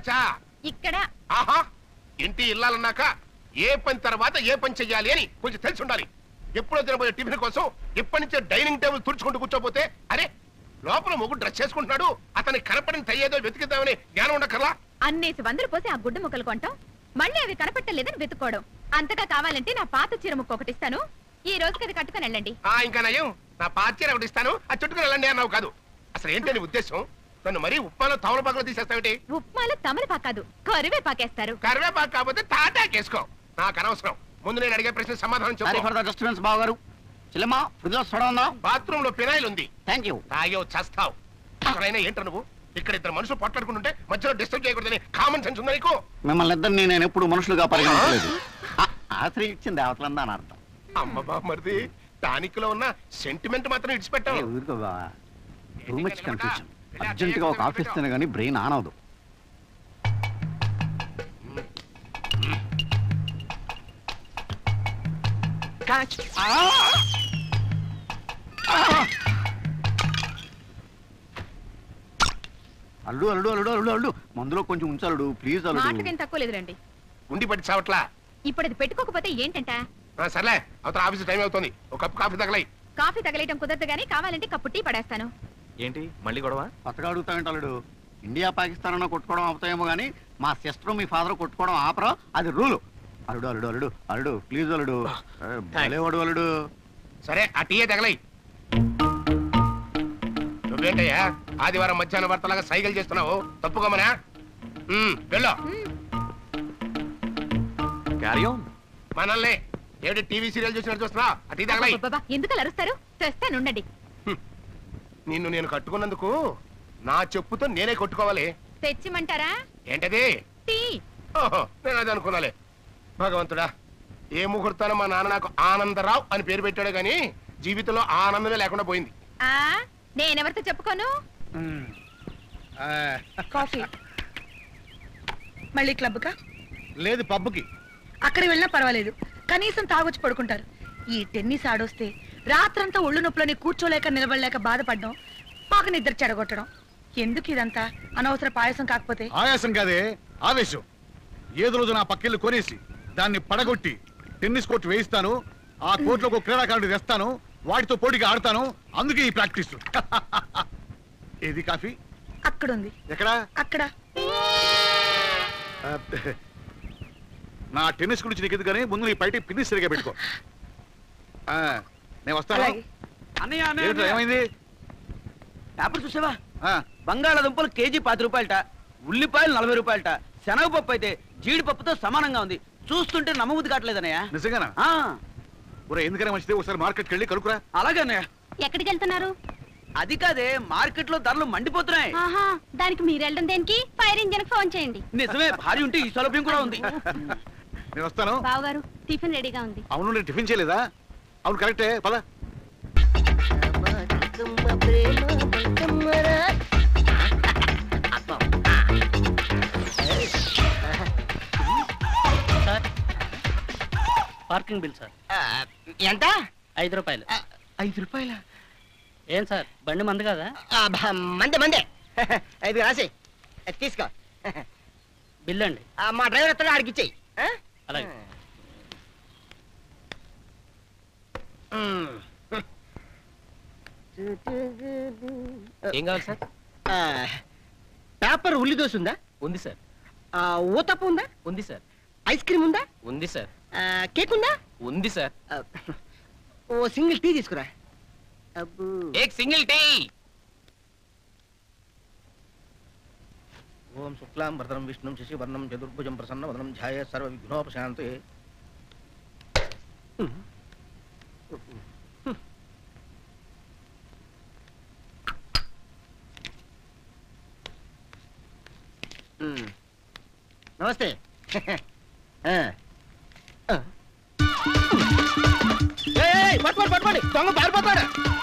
మార్చా ఇక్కడ ఆహా ఇంటి ఇల్లాలన్నాక ఏ పని తర్వాత ఏ పని చెయ్యాలి అని కొంచెం తెలిసి ఉండాలి ఎప్పుడో తినబోయే టిఫిన్ కోసం ఇప్పటి నుంచే డైనింగ్ టేబుల్ తుడుచుకుంటూ కూర్చోపోతే అరే లోపల మొగ్గు డ్రెస్ చేసుకుంటున్నాడు అతని కనపడిన తయ్యేదో వెతికిద్దామని జ్ఞానం ఉండకర్లా అన్నేసి వందలు పోసి ఆ గుడ్డ ముక్కలు కొంటాం మళ్ళీ అవి కనపట్టలేదని వెతుక్కోవడం అంతగా కావాలంటే నా పాత చీర ముక్క ఒకటి ఇస్తాను ఈ రోజుకి అది కట్టుకుని వెళ్ళండి ఆ ఇంకా నయం నా పాచీర ఒకటి ఇస్తాను అది చుట్టుకుని వెళ్ళండి అన్నావు కాదు అసలు ఏంటి నీ ఉద్దేశం నన్ను మరీ ఉప్మాలో తవలపాకులో తీసేస్తావేంటి ఉప్మాలో తమలపాకు కాదు కరివేపాకేస్తారు కరివేపాకు కాకపోతే తాటాకేసుకో నాకు అనవసరం ముందు నేను అడిగే ప్రశ్న సమాధానం సారీ చెప్పు ఫర్ ద డిస్టర్బెన్స్ బావ గారు చెల్లెమ్మా ఫ్రిడ్జ్ లో సోడా ఉందా బాత్రూమ్ లో పినాయిల్ ఉంది థ్యాంక్ యూ తాగేవు చస్తావు అసలైనా ఏంట నువ్వు ఇక్కడ ఇద్దరు మనుషులు పొట్లాడుకుంటుంటే మధ్యలో డిస్టర్బ్ చేయకూడదని కామన్ సెన్స్ ఉందా నీకు మిమ్మల్ని ఇద్దరిని నేను ఎప్పుడు మనుషులుగా పరిగణించలేదు ఆ- ఆశ్రయించింది అవతలందా అని అర్థం అమ్మ బామ్మర్ది టానిక్ లో ఉన్న సెంటిమెంట్ మాత్రం ఏ, ఇడిచిపెట్టావు ఊరుకో బావా టూ మచ్ కన్ఫ్యూజన్ అర్జెంట్ గా ఒక ఆఫీస్ తిన కానీ బ్రెయిన్ ఆన్ అవదు అల్లుడు అల్లుడు అల్లుడు అల్లుడు అల్లుడు మందులో కొంచెం ఉంచాలుడు ప్లీజ్ అల్లుడు మాటకేం తక్కువ లేదురండి ఉండి పట్టి చావట్లా ఇప్పుడు అది పెట్టుకోకపోతే ఏంటంట ఆ, సర్లే అవతల ఆఫీస్ టైం అవుతుంది ఒక కప్పు కాఫీ తగలై కాఫీ తగలేయటం కుదరదు గానీ కావాలంటే కప్పు టీ పడేస్తాను ఏంటి మళ్ళీ గొడవ కొత్తగా అడుగుతావేంటి అల్లుడు ఇండియా పాకిస్తాన్ అన్న కొట్టుకోవడం ఆపుతాయేమో కానీ మా సిస్టర్ మీ ఫాదర్ కొట్టుకోవడం ఆపరా అది రూలు అల్లుడు అల్లుడు అల్లుడు అల్లుడు ప్లీజ్ అల్లుడు ఏ, భలేవాడు అల్లుడు సరే ఆ టీయే తగలై నువ్వేంటయ్యా ఆదివారం మధ్యాహ్నం భర్తలాగా సైకిల్ చేస్తున్నావు తప్పుకోమనా ఉమ్, వెళ్ళు క్యారియం మనల్ని ఏమిటి టీవీ సీరియల్ చూసినట్టు చూస్తున్నా ఆ టీ తగలై అబ్బబ్బబ్బా, ఎందుకు అలా అరుస్తారు తెస్తానుండండి నిన్ను నేను కట్టుకున్నందుకు నా చెప్పుతో నేనే కొట్టుకోవాలి తెచ్చిమంటారా ఏంటది టీ ఓహో నేను అది అనుకున్నాలే భగవంతుడా ఏ ముహూర్తాన మా నాన్న నాకు ఆనందరావు అని పేరు పెట్టాడు గాని జీవితంలో ఆనందమే లేకుండా పోయింది ఆ నేనెవరితో చెప్పుకోను కాఫీ మళ్ళీ క్లబ్కా లేదు పబ్బుకి అక్కడికి వెళ్ళినా పర్వాలేదు కనీసం తాగొచ్చి పడుకుంటారు ఈ టెన్నిస్ ఆడొస్తే రాత్రంతా ఒళ్ళు నొప్పులని కూర్చోలేక నిలబడలేక బాధపడడం మాకు నిద్ర చెడగొట్టడం ఎందుకు ఇదంతా అనవసర పాయసం కాకపోతే ఆయాసం కాదే ఆవేశం ఏదో రోజు నా పక్కిల్లు కొనేసి దాన్ని పడగొట్టి టెన్నిస్ కోర్టు వేయిస్తాను ఆ కోర్టులో ఒక క్రీడాకారుడు తెస్తాను వాటితో పోటీగా ఆడతాను అందుకే ఈ ప్రాక్టీస్ ఏది కాఫీ అక్కడుంది ఎక్కడా అక్కడ ఆ, నా టెన్నిస్ గురించి నీకు ఎందుకని ముందు నీ బయట పిన్నిస్ సరిగా పెట్టుకో ఆ, నేను వస్తాను అలాగే అన్నయ్య ఏమిట్రా, ఏమైంది పేపర్ చూసావా ఆ, బంగాళాదుంపలు కేజీ పది రూపాయలట ఉల్లిపాయలు నలభై రూపాయలట శనగపప్పు అయితే జీడిపప్పుతో సమానంగా ఉంది చూస్తుంటే నమ్మబుద్ధి కావట్లేదన్నయ్య నిజంగానా ఆ, ఒరే ఎందుకని మంచిది ఒకసారి మార్కెట్కి వెళ్ళి కనుక్కురా అలాగే అన్నయ్య ఎక్కడికి వెళ్తున్నారు అది కాదే మార్కెట్ లో ధరలు మండిపోతున్నాయి ఆహా దానికి మీరు వెళ్ళడం దేనికి ఫైర్ ఇంజన్ ఫోన్ చేయండి నిజమే భార్య ఉంటే ఈ సౌలభ్యం కూడా ఉంది నేను వస్తాను బావగారు టిఫిన్ రెడీగా ఉంది అవును నేను టిఫిన్ చేయలేదా అవును కరెక్టే పద పార్కింగ్ బిల్ సార్ ఎంత ఐదు రూపాయలు ఐదు రూపాయల ఏం సార్ బండి మంది కదా మందే మందే ఐదు రాసి తీసుకో బిల్ అండి ఆ, మా డ్రైవర్ ఎత్తాడు ఆడికి ఇచ్చేయి ఆ? అలాగే మ్మ్. ఏం కావాలి సార్ ఆ, పేపర్ ఉల్లి దోశ ఉందా ఉంది సార్ ఆ, ఊతప్ప ఉందా ఉంది సార్ ఐస్ క్రీమ్ ఉందా ఉంది సార్ ఆ, కేక్ ఉందా ఉంది సార్ ఆ, ఓ సింగిల్ టీ తీసుకురా అబ్బో ఏక్ సింగిల్ టీ ఓం శుక్లాం భద్రం విష్ణుం శశివర్ణం చతుర్భుజం ప్రసన్న వదనం ధ్యాయ సర్వ విఘ్నోపశాంతే మ్మ్. నమస్తే ఆ. ఆ. ఏయ్, ఏయ్, పట్టుకోండి పట్టుకోండి దొంగ పారిపోతాడు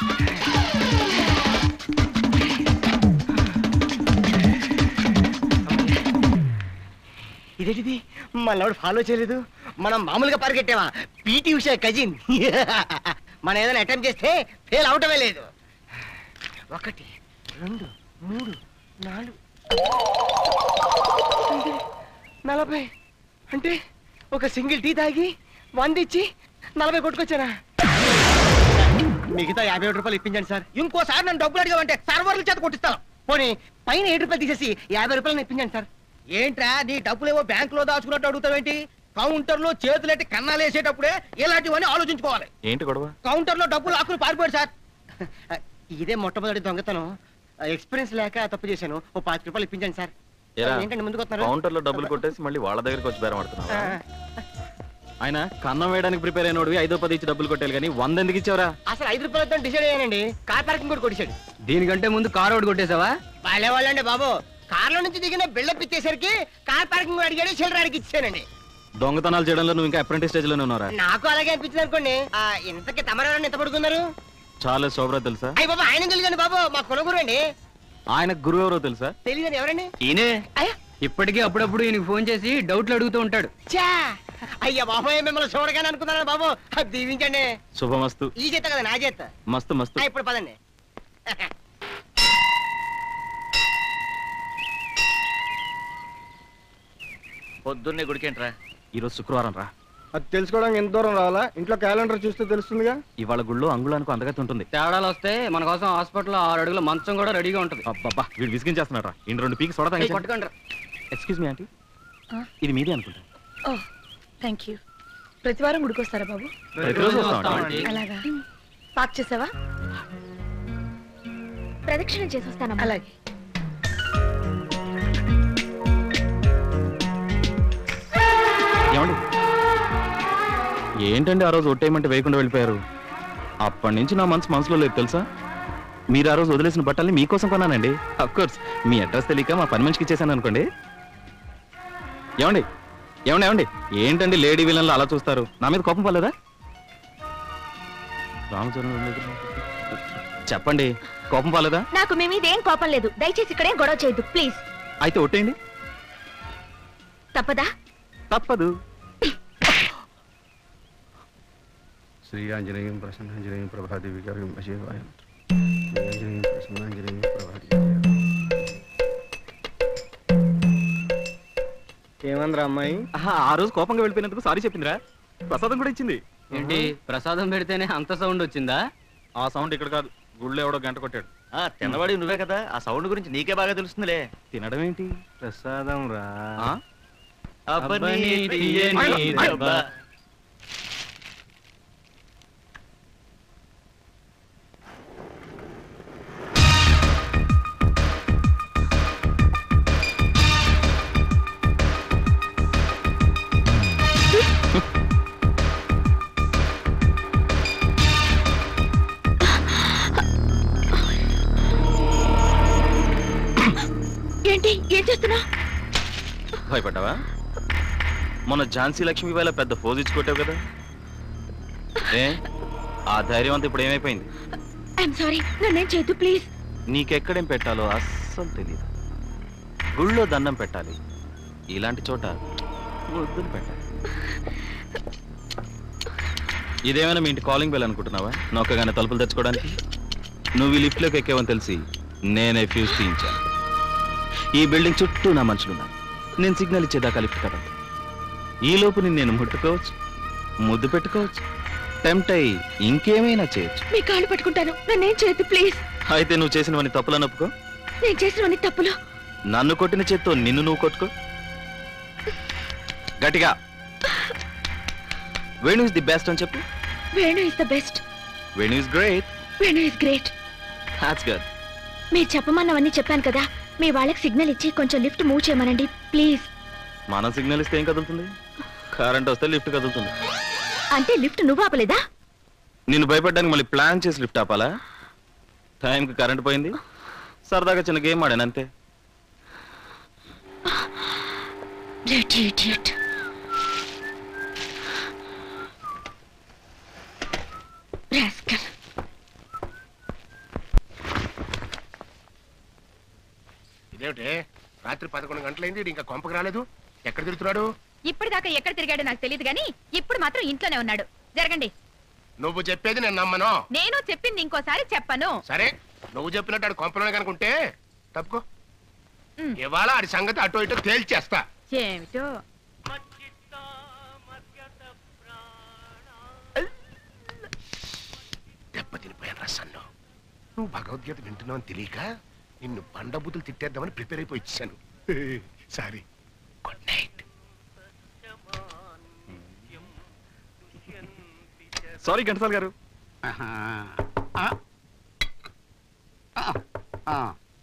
ఇదేంటిది మనోడు ఫాలో చేయలేదు మనం మామూలుగా పరిగెట్టావా పీటీ ఉషా కజిన్ మనం ఏదైనా అటెంప్ట్ చేస్తే ఫెయిల్ అవటమే లేదు ఒకటి రెండు మూడు నాలుగు నలభై అంటే ఒక సింగిల్ టీ తాగి వంద ఇచ్చి నలభై కొట్టుకొచ్చానా మిగతా యాభై ఒకటి రూపాయలు ఇప్పించండి సార్ ఇంకోసారి నన్ను డబ్బులు అడిగావంటే సర్వర్ల చేత కొట్టిస్తాను పోనీ పైన ఏడు రూపాయలు తీసేసి యాభై రూపాయలు ఇప్పించండి సార్ ఏంట్రా నీ డబ్బులేవో బ్యాంక్ లో దాచుకున్నట్టు అడుగుతావేంటి కౌంటర్ లో చేతులెట్టి కన్నాలు వేసేటప్పుడే ఇలాంటివన్నీ ఆలోచించుకోవాలి ఏంటి గొడవ కౌంటర్ లో డబ్బులు ఆకులు పారిపోయాడు సార్ ఇదే మొట్టమొదటి దొంగతనం ఎక్స్పీరియన్స్ లేక తప్పు చేశాను ఓ పాతిక రూపాయలు ఇప్పించండి సార్ ఏరా, ఏంటండి ముందుకు వస్తున్నారు కౌంటర్ లో డబ్బులు కొట్టేసి మళ్ళీ వాళ్ళ దగ్గరికి వచ్చి బేరం ఆ, ఆడుతున్నావు ఆయన కన్నం వేయడానికి ప్రిపేర్ అయినోడివి ఐదో పది ఇచ్చి డబ్బులు కొట్టాలి కానీ వంద ఎందుకు ఇచ్చావరా అసలు ఐదు రూపాయలతో డిసైడ్ అయ్యానండి కార్ పార్కింగ్ కూడా కొట్టేశాడు దీనికంటే ముందు కారు ఒకటి కొట్టేశావా వాళ్ళే వాళ్ళండి బాబు కార్లో నుంచి దిగిన బిల్డప్ ఇచ్చేసరికి కార్ పార్కింగ్ కూడా అడిగాడు చిల్లర అడిగి ఇచ్చానండి దొంగతనాలు చేయడంలో నువ్వు ఇంకా అప్రెంటిస్ స్టేజ్ లోనే ఉన్నారా నాకు అలాగే అనిపించింది అనుకోండి ఆ, ఇంతకీ తమరెవరన్నా ఎంత పడుకున్నారు చాలా శోభరా తెలుసా అయ్యి బాబు ఆయన తెలియదండి బాబు మా కొనుగోరు అండి ఆయన గురువు ఎవరో తెలుసా తెలియదండి ఎవరండి ఈయనే అయ్యా ఇప్పటికీ అప్పుడప్పుడు ఈయనకి ఫోన్ చేసి డౌట్లు అడుగుతూ ఉంటాడు చా అయ్యా బాబాయ్ మిమ్మల్ని చూడగానే అనుకున్నాను బాబు అది దీవించండి శుభమస్తు ఈ చేత కదా నా చేత మస్తు మస్తు ఆ, ఇప్పుడు పదండి పొద్దున్నే గుడికేంట్రా ఈరోజు శుక్రవారం రా అది తెలుసుకోవడానికి ఎంత దూరం రావాలా ఇంట్లో క్యాలెండర్ చూస్తే తెలుస్తుందిగా ఇవాళ గుళ్ళో అంగుళానికి అందగతి ఉంటుంది తేడాలు వస్తే మన కోసం హాస్పిటల్ ఆరు అడుగుల మంచం కూడా రెడీగా ఉంటుంది అబ్బబ్బా వీడు విసిగించేస్తున్నాడు రా ఇన్ని రెండు పీకి చూడతా పట్టుకోండి ఎక్స్క్యూజ్ మీ ఆంటీ ఆ? ఇది మీదే అనుకుంటా ఓ థ్యాంక్ యూ ప్రతి వారం గుడికొస్తారా బాబు ప్రతిరోజు వస్తామండి అలాగా పాక్ చేసావా ప్రదక్షిణ చేసి వస్తానమ్మా అలాగే ఏమండి ఏంటండి ఆ రోజు ఒట్టేయమంటే వేయకుండా వెళ్ళిపోయారు అప్పటి నుంచి నా మనసు మనసులో లేదు తెలుసా మీరు ఆ రోజు వదిలేసిన బట్టల్ని మీకోసం కొన్నానండి కోర్స్ మీ అడ్రస్ తెలియక మా పని మనిషికి ఇచ్చేసాను అనుకోండి ఏమండి ఏమండి ఏమండి ఏంటండి లేడీ విలన్లు అలా చూస్తారు నా మీద కోపం పర్లేదా రామచంద్ర చెప్పండి కోపం పర్లేదా నాకు మీ మీద ఏం కోపం లేదు దయచేసి ఇక్కడే గొడవ చేయొద్దు ప్లీజ్ అయితే ఒట్టేయండి తప్పదా తప్పదు శ్రీ ఆంజనేయం ప్రసన్నాంజనేయం ప్రభాదేవి గారి అజయవాయం ఆంజనేయం ప్రసన్నాంజనేయం ప్రభాదేవి ఏమందిరా అమ్మాయి ఆహా, ఆ రోజు కోపంగా వెళ్ళిపోయినందుకు సారీ చెప్పిందిరా ప్రసాదం కూడా ఇచ్చింది ఏంటి ప్రసాదం పెడితేనే అంత సౌండ్ వచ్చిందా ఆ సౌండ్ ఇక్కడ కాదు గుళ్ళో ఎవడో గంట కొట్టాడు తిన్నవాడి నువ్వే కదా ఆ సౌండ్ గురించి నీకే బాగా తెలుస్తుందిలే తినడం ఏంటి ప్రసాదం రా ఆ? అబ్బని తీయని దెబ్బ. ఏంటి ఏం చేస్తున్నా భయపడ్డావా మొన్న ఝాన్సీ లక్ష్మి వేళ పెద్ద ఫోజ్ ఇచ్చి కొట్టావు కదా ఏ ఆ ధైర్యం అంతా ఇప్పుడు ఏమైపోయింది ఐఎమ్ సారీ నన్నేం చేయొద్దు ప్లీజ్ నీకెక్కడేం పెట్టాలో అస్సలు తెలియదు గుళ్ళో దండం పెట్టాలి ఇలాంటి చోట ముద్దులు పెట్టాలి ఇదేమైనా మీ ఇంటి కాలింగ్ బెల్ అనుకుంటున్నావా నొక్కగానే తలుపులు తెచ్చుకోవడానికి నువ్వు ఈ లిఫ్ట్లోకి ఎక్కేవని తెలిసి నేనే ఫ్యూజ్ తీయించాను ఈ బిల్డింగ్ చుట్టూ నా మనుషులున్నారు నేను సిగ్నల్ ఇచ్చేదాకా లిఫ్ట్ కదా ఈలోపు నిన్ను నేను ముట్టుకోవచ్చు ముద్దు పెట్టుకోవచ్చు టెంప్ట్ అయ్యి ఇంకేమైనా చేయొచ్చు మీ కాళ్ళు పట్టుకుంటాను నన్నేం చేయొద్దు ప్లీజ్ అయితే నువ్వు చేసినవన్నీ తప్పులని ఒప్పుకో నేను చేసినవన్నీ తప్పులు నన్ను కొట్టిన చేత్తో నిన్ను నువ్వు కొట్టుకో గట్టిగా వేణు ఇస్ ది బెస్ట్ అని చెప్పు Venu is the best Venu is great Venu is great hats good మీరు చెప్పమన్నవన్నీ చెప్పాను కదా మీ వాళ్ళకి సిగ్నల్ ఇచ్చి కొంచెం లిఫ్ట్ మూవ్ చేయమనండి ప్లీజ్ మనం సిగ్నల్ ఇస్తే ఏం కదులుతుంది కరెంట్ వస్తే లిఫ్ట్ కదులుతుంది అంటే లిఫ్ట్ నువ్వు ఆపలేదా నిన్ను భయపడడానికి మళ్ళీ ప్లాన్ చేసి లిఫ్ట్ ఆపాలా టైంకి కరెంట్ పోయింది సరదాగా చిన్న గేమ్ ఆడాను అంతే Dirty idiot. Rascal. ఇదేమిటి రాత్రి పదకొండు గంటలైంది ఈడు ఇంకా కొంపకి రాలేదు ఎక్కడ తిరుగుతున్నాడు ఇప్పటిదాకా ఎక్కడ తిరిగాడో నాకు తెలియదు కానీ ఇప్పుడు మాత్రం ఇంట్లోనే ఉన్నాడు జరగండి నువ్వు చెప్పేది నేను నమ్మను నేను చెప్పింది ఇంకోసారి చెప్పను సరే నువ్వు చెప్పినట్టు ఆడు కొంపలోనే కనుకుంటే తప్పుకో ఉమ్. ఇవాళ ఆడి సంగతి అటో ఇటో తేల్చేస్తా ఏమిటో దెబ్బతినిపోయాను రసన్ను నువ్వు భగవద్గీత వింటున్నావు అని తెలియక నిన్ను బండబూతులు తిట్టేద్దామని ప్రిపేర్ అయిపోయి ఇచ్చాను sorry good night sorry Ghantasal garu ఆహా. ఆ. ఆ. ఆ.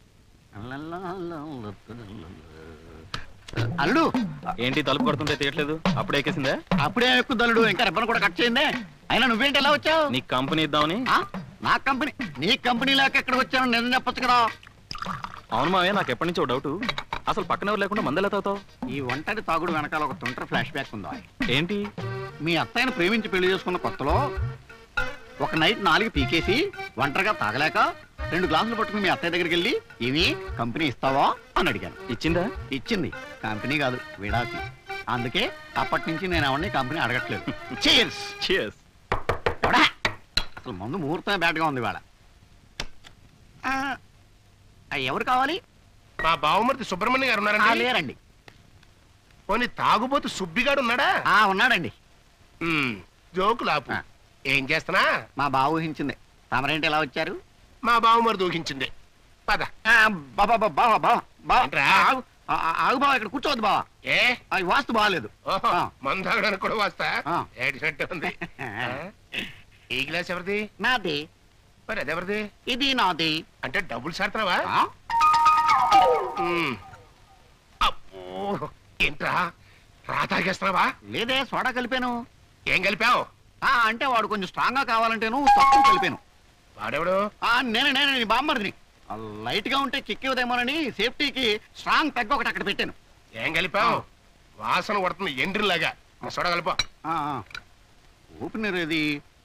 అల్లుడు ఏంటి తలుపు కొడుతుంటే తీయట్లేదు అప్పుడే ఎక్కేసిందా అప్పుడే ఎక్కుద్ది అల్లుడు ఇంకా రెబ్బన్ కూడా కట్ చేయండి అయినా నువ్వేంటి ఎలా వచ్చావు నీకు కంపెనీ ఇద్దామని ఆ? నా కంపెనీ నీ కంపెనీ లేక ఎక్కడ వచ్చాను నేను చెప్పొచ్చు కదా అవును మావయ్య నాకు ఎప్పటి నుంచో డౌట్ అసలు పక్కన ఎవరు లేకుండా మందెలా తాగుతావు ఈ ఒంటరి తాగుడు వెనకాల ఒక తుంటరి ఫ్లాష్ బ్యాక్ ఉందా ఏంటి మీ అత్తయ్యను ప్రేమించి పెళ్లి చేసుకున్న కొత్తలో ఒక నైట్ నాలుగు పీకేసి ఒంటరిగా తాగలేక రెండు గ్లాసులు పట్టుకుని మీ అత్తయ్య దగ్గరికి వెళ్ళి ఇవి కంపెనీ ఇస్తావా అని అడిగాను ఇచ్చిందా ఇచ్చింది కంపెనీ కాదు విడాసి అందుకే అప్పటి నుంచి నేను ఎవరిని కంపెనీ అడగట్లేదు Cheers. Cheers. ఎవడా? అసలు ముందు ముహూర్తమే బ్యాడ్గా ఉంది ఇవాళ ఆ, ఆ, ఎవరు కావాలి మా బావమూర్తి సుబ్రహ్మణ్యం గారు ఆ, ఉన్నారండి లేరండి పోనీ తాగుబోతు సుబ్బిగాడు ఉన్నాడా ఆ ఉన్నాడండి ఉమ్, జోకు లాపు ఆ. ఏం చేస్తున్నా మా బావ ఊహించింది తమరేంటి ఎలా వచ్చారు మా బావమరి దూకించింది పద ఆ, బాబా బాబా బావా బావా బావా ఏంట్రా? ఆగు ఆ, ఆ, ఆగు బావ ఇక్కడ కూర్చోవద్దు బావా ఏ అది వాస్తు బాగాలేదు ఓహో ఆ. మందు తాగడానికి కూడా వస్తా ఆ. ఏడినట్టు ఉంది ఆ? ఈ గ్లాస్ ఎవరిది నాది మరి అదెవరిది ఇది నాది అంటే డబ్బులు సాడుతున్నావా ఆ? ఉమ్. అబ్బో ఏంట్రా రా తాగేస్తున్నావా లేదే సోడా కలిపాను ఏం కలిపావు ఆ, అంటే వాడు కొంచెం స్ట్రాంగ్ గా కావాలంటేను తక్కువ కలిపాను వాడెవడు ఆ, నేనే నేనే నీ బామ్మరిని ఆ, లైట్ గా ఉంటే కిక్కేదేమోనని సేఫ్టీకి స్ట్రాంగ్ పెగ్గ ఒకటి అక్కడ పెట్టాను ఏం కలిపావు వాసన కొడుతుంది ఎండ్రిలాగా సొడ కలిపా ఆ, ఆ. ఓపెనర్ ఏది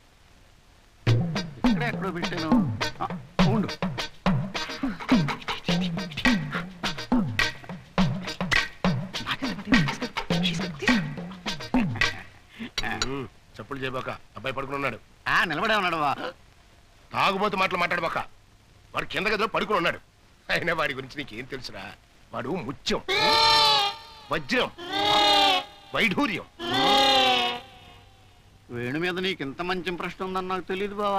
ఇక్కడ ఎక్కడో పెట్టాను ఆ, ఉండు చెప్పులు చేయబాక అబ్బాయి పడుకుని ఉన్నాడు ఆ, నిలబడే ఉన్నాడు బా. తాగుబోతు మాటలు మాట్లాడబాక వాడు కింద గదిలో పడుకుని ఉన్నాడు అయినా వాడి గురించి నీకేం తెలుసురా వాడు ముత్యం వజ్రం వైఢూర్యం వేణు మీద నీకు ఇంత మంచి ఇంప్రెషన్ ఉందని నాకు తెలియదు బావా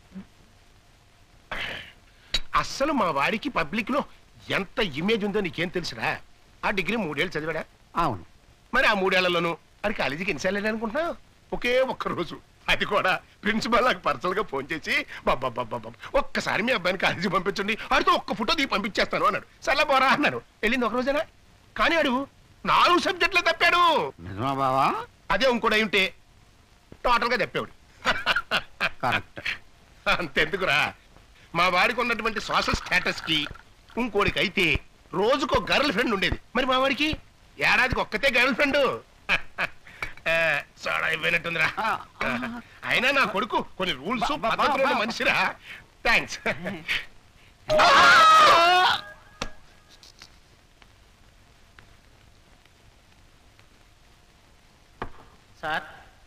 అస్సలు మా వాడికి పబ్లిక్ లో ఎంత ఇమేజ్ ఉందో నీకేం తెలుసురా ఆ డిగ్రీ మూడేళ్ళు చదివాడా అవును మరి ఆ మూడేళ్లలోనూ అది కాలేజీకి ఎన్నిసార్లు వెళ్ళాడు అనుకుంటున్నావు ఒకే ఒక్క రోజు అది కూడా ప్రిన్సిపల్ నాకు పర్సనల్ గా ఫోన్ చేసి బాబా ఒక్కసారి మీ అబ్బాయిని కాలేజీ పంపించండి ఆడితో ఒక్క ఫోటో దిగి పంపించేస్తాను అన్నాడు సర్లే పోరా అన్నాను వెళ్ళింది ఒక రోజేనా కానీ ఆడు నాలుగు సబ్జెక్టులు తప్పాడు నిజమా బావా అదే ఇంకోటి అయి ఉంటే టోటల్ గా తప్పాడు కరెక్ట్ అంతెందుకురా మా వాడికి ఉన్నటువంటి సోషల్ స్టేటస్ కి ఇంకోడికి అయితే రోజుకో గర్ల్ ఫ్రెండ్ ఉండేది మరి మా వాడికి ఏడాదికి ఒక్కతే గర్ల్ ఫ్రెండ్ సోడా అయిపోయినట్టుందిరా ఆ, ఆ. అయినా నా కొడుకు కొన్ని రూల్స్ బా- బా- పద్ధతులు ఉన్న బా- మనిషిరా థ్యాంక్స్ సార్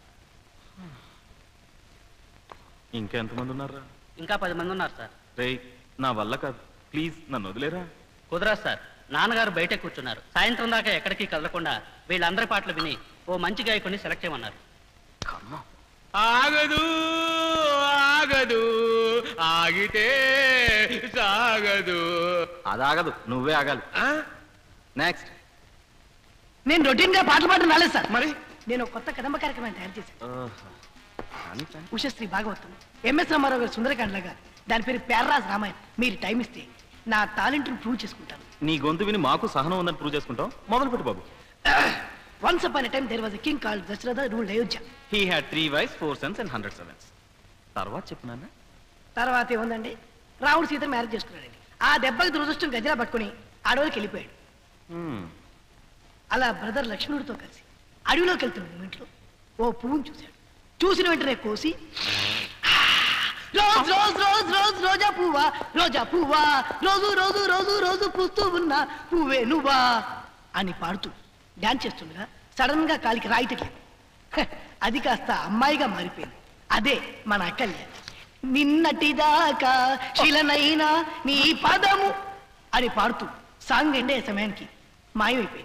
ఇంకెంతమంది ఉన్నారా ఇంకా పది మంది ఉన్నారు సార్ రేయ్ నా వల్ల కాదు ప్లీజ్ నన్ను వదిలేరా కుదరదు సార్ నాన్నగారు బయటే కూర్చున్నారు సాయంత్రం దాకా ఎక్కడికి కదలకుండా వీళ్ళందరి పాటలు విని ఓ మంచి గాయకుని సెలెక్ట్ చేయమన్నారు ఆగదు ఆగదు ఆగితే సాగదు అది ఆగదు నువ్వే ఆగాలి నెక్స్ట్ నేను రొటీన్ గా పాటలు పాడడం రాలేదు సార్ మరి నేను ఒక కొత్త కదంబ కార్యక్రమాన్ని తయారు చేశాను ఉషశ్రీ భాగవతం ఎంఎస్ రామారావు గారు సుందరకాండలాగా దాని పేరు పేర్రాజ్ రామాయణం మీరు టైం ఇస్తే నా టాలెంట్ ప్రూవ్ చేసుకుంటాను నీ గొంతు విని మాకు సహనం ఉందని ప్రూవ్ చేసుకుంటాం మొదలు పెట్టు బాబు once upon time there was king called Dasaratha rule Ayodhya he had three wives four sons and hundred sevens తర్వాత చెప్పు నాన్న తర్వాత ఏముందండి రాముడు సీత మ్యారేజ్ చేసుకున్నాడండి ఆ దెబ్బకి దురదృష్టం గదిలా పట్టుకుని అడవికి వెళ్ళిపోయాడు Hmm. అలా బ్రదర్ లక్ష్మణుడితో కలిసి అడవిలోకి వెళ్తున్నాడు ఇంట్లో ఓ పువ్వును చూశాడు చూసిన వెంటనే కోసి రోజ్ రోజ్ రోజ్ రోజ్ రోజా పువ్వా రోజా పువ్వా రోజు రోజు రోజు రోజు పూస్తూ ఉన్న పువ్వే నువ్వా అని పాడుతూ డాన్స్ చేస్తుండగా సడన్ గా కాలికి రాయి తగిలింది హ, అది కాస్త అమ్మాయిగా మారిపోయింది అదే మన అక్కల్య నిన్నటిదాకా శిలనైనా నీ పదము అని పాడుతూ సాంగ్ ఎండే సమయానికి మాయమైపోయింది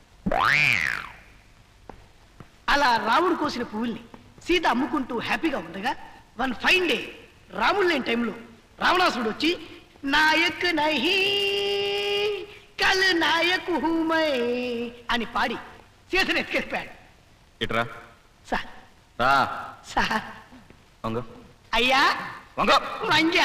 అలా రాముడు కోసిన పువ్వుల్ని సీత అమ్ముకుంటూ హ్యాపీగా ఉండగా వన్ ఫైన్ డే రాముడు లేని టైంలో రావణాసుడు వచ్చి నాయక్ నహి కల్ నాయక్ హూమై అని పాడి సీతను ఎత్తుకెళ్ళిపోయాడు ఇట్రా సార్ రా సార్ వంగ అయ్యా వంగ వంజా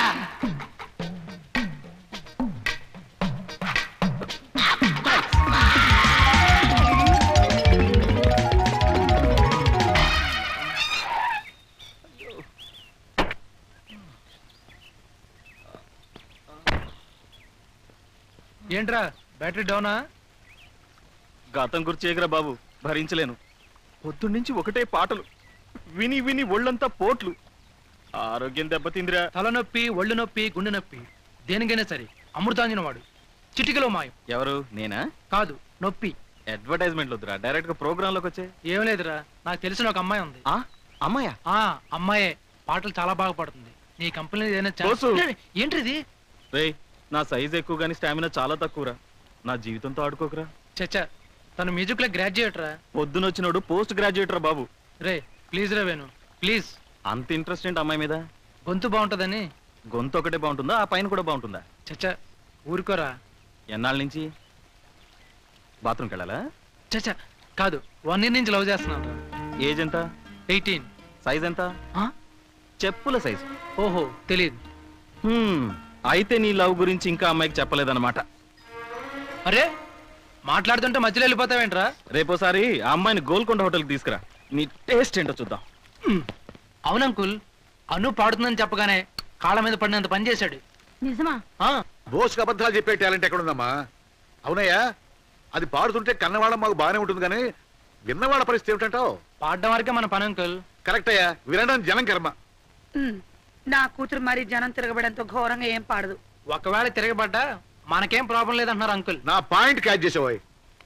ఏంట్రా బ్యాటరీ డౌనా గతం గుర్చేయగరా బాబు భరించలేను పొద్దున్నుంచి ఒకటే పాటలు విని విని ఒళ్ళంతా పోట్లు ఆరోగ్యం దెబ్బతిందిరా తలనొప్పి ఒళ్ళు నొప్పి గుండె నొప్పి దేనికైనా సరే అమృతాంజన వాడు చిటికలో మాయం ఎవరు నేనా కాదు నొప్పి అడ్వర్టైజ్మెంట్ వద్దురా డైరెక్ట్ గా ప్రోగ్రామ్ లోకి వచ్చే ఏం లేదురా నాకు తెలిసిన ఒక అమ్మాయి ఉంది అమ్మాయా ఆ అమ్మాయే పాటలు చాలా బాగా పాడుతుంది నీ కంపెనీ ఏదైనా ఛాన్స్- బోసు. ఏంటిది రేయ్ నా సైజ్ ఎక్కువ కానీ స్టామినా చాలా తక్కువరా నా జీవితంతో ఆడుకోకరా చచ్చా తను మ్యూజిక్ లో గ్రాడ్యుయేట్ రా పొద్దునొచ్చినోడు పోస్ట్ గ్రాడ్యుయేట్ రా బాబు రే ప్లీజ్ రా వేణు ప్లీజ్ అంత ఇంట్రెస్ట్ ఏంటి అమ్మాయి మీద గొంతు బాగుంటదని గొంతు ఒకటే బాగుంటుందా ఆ పైన కూడా బాగుంటుందా చచ్చా ఊరుకోరా ఎన్నాళ్ళ నుంచి బాత్రూమ్కి వెళ్ళాలా చచ్చా కాదు వన్ ఇయర్ నుంచి లవ్ చేస్తున్నాను రా ఏజ్ ఎంత ఎయిటీన్ సైజ్ ఎంత చెప్పుల సైజ్ ఓహో తెలియదు అయితే నీ లవ్ గురించి ఇంకా అమ్మాయికి చెప్పలేదన్నమాట అరే మాట్లాడుతుంటే మధ్యలో వెళ్ళిపోతావేంట్రా రేపోసారి ఆ అమ్మాయిని గోల్కొండ హోటల్కి తీసుకురా నీ టేస్ట్ ఏంటో చూద్దాం అవును అంకుల్ అను పాడుతుందని చెప్పగానే కాళ్ళ మీద పడినంత పని చేశాడు నిజమా బోసుకు అబద్ధాలు చెప్పే టాలెంట్ ఎక్కడుందమ్మా అవునయ్యా అది పాడుతుంటే కన్నవాళ్ళం మాకు బాగానే ఉంటుంది కానీ విన్నవాళ్ళ పరిస్థితి ఏమిటంటావు పాడడం వరకే మన పని అంకుల్ కరెక్ట్ అయ్యా వినడం జనం కర్మ ఉమ్, నా కూతురు మరి జనం తిరగబడంతో ఘోరంగా ఏం పాడదు ఒకవేళ తిరగబడ్డా మనకేం ప్రాబ్లం లేదంటున్నారు అంకుల్ నా పాయింట్ క్యాచ్ చేసేవాయి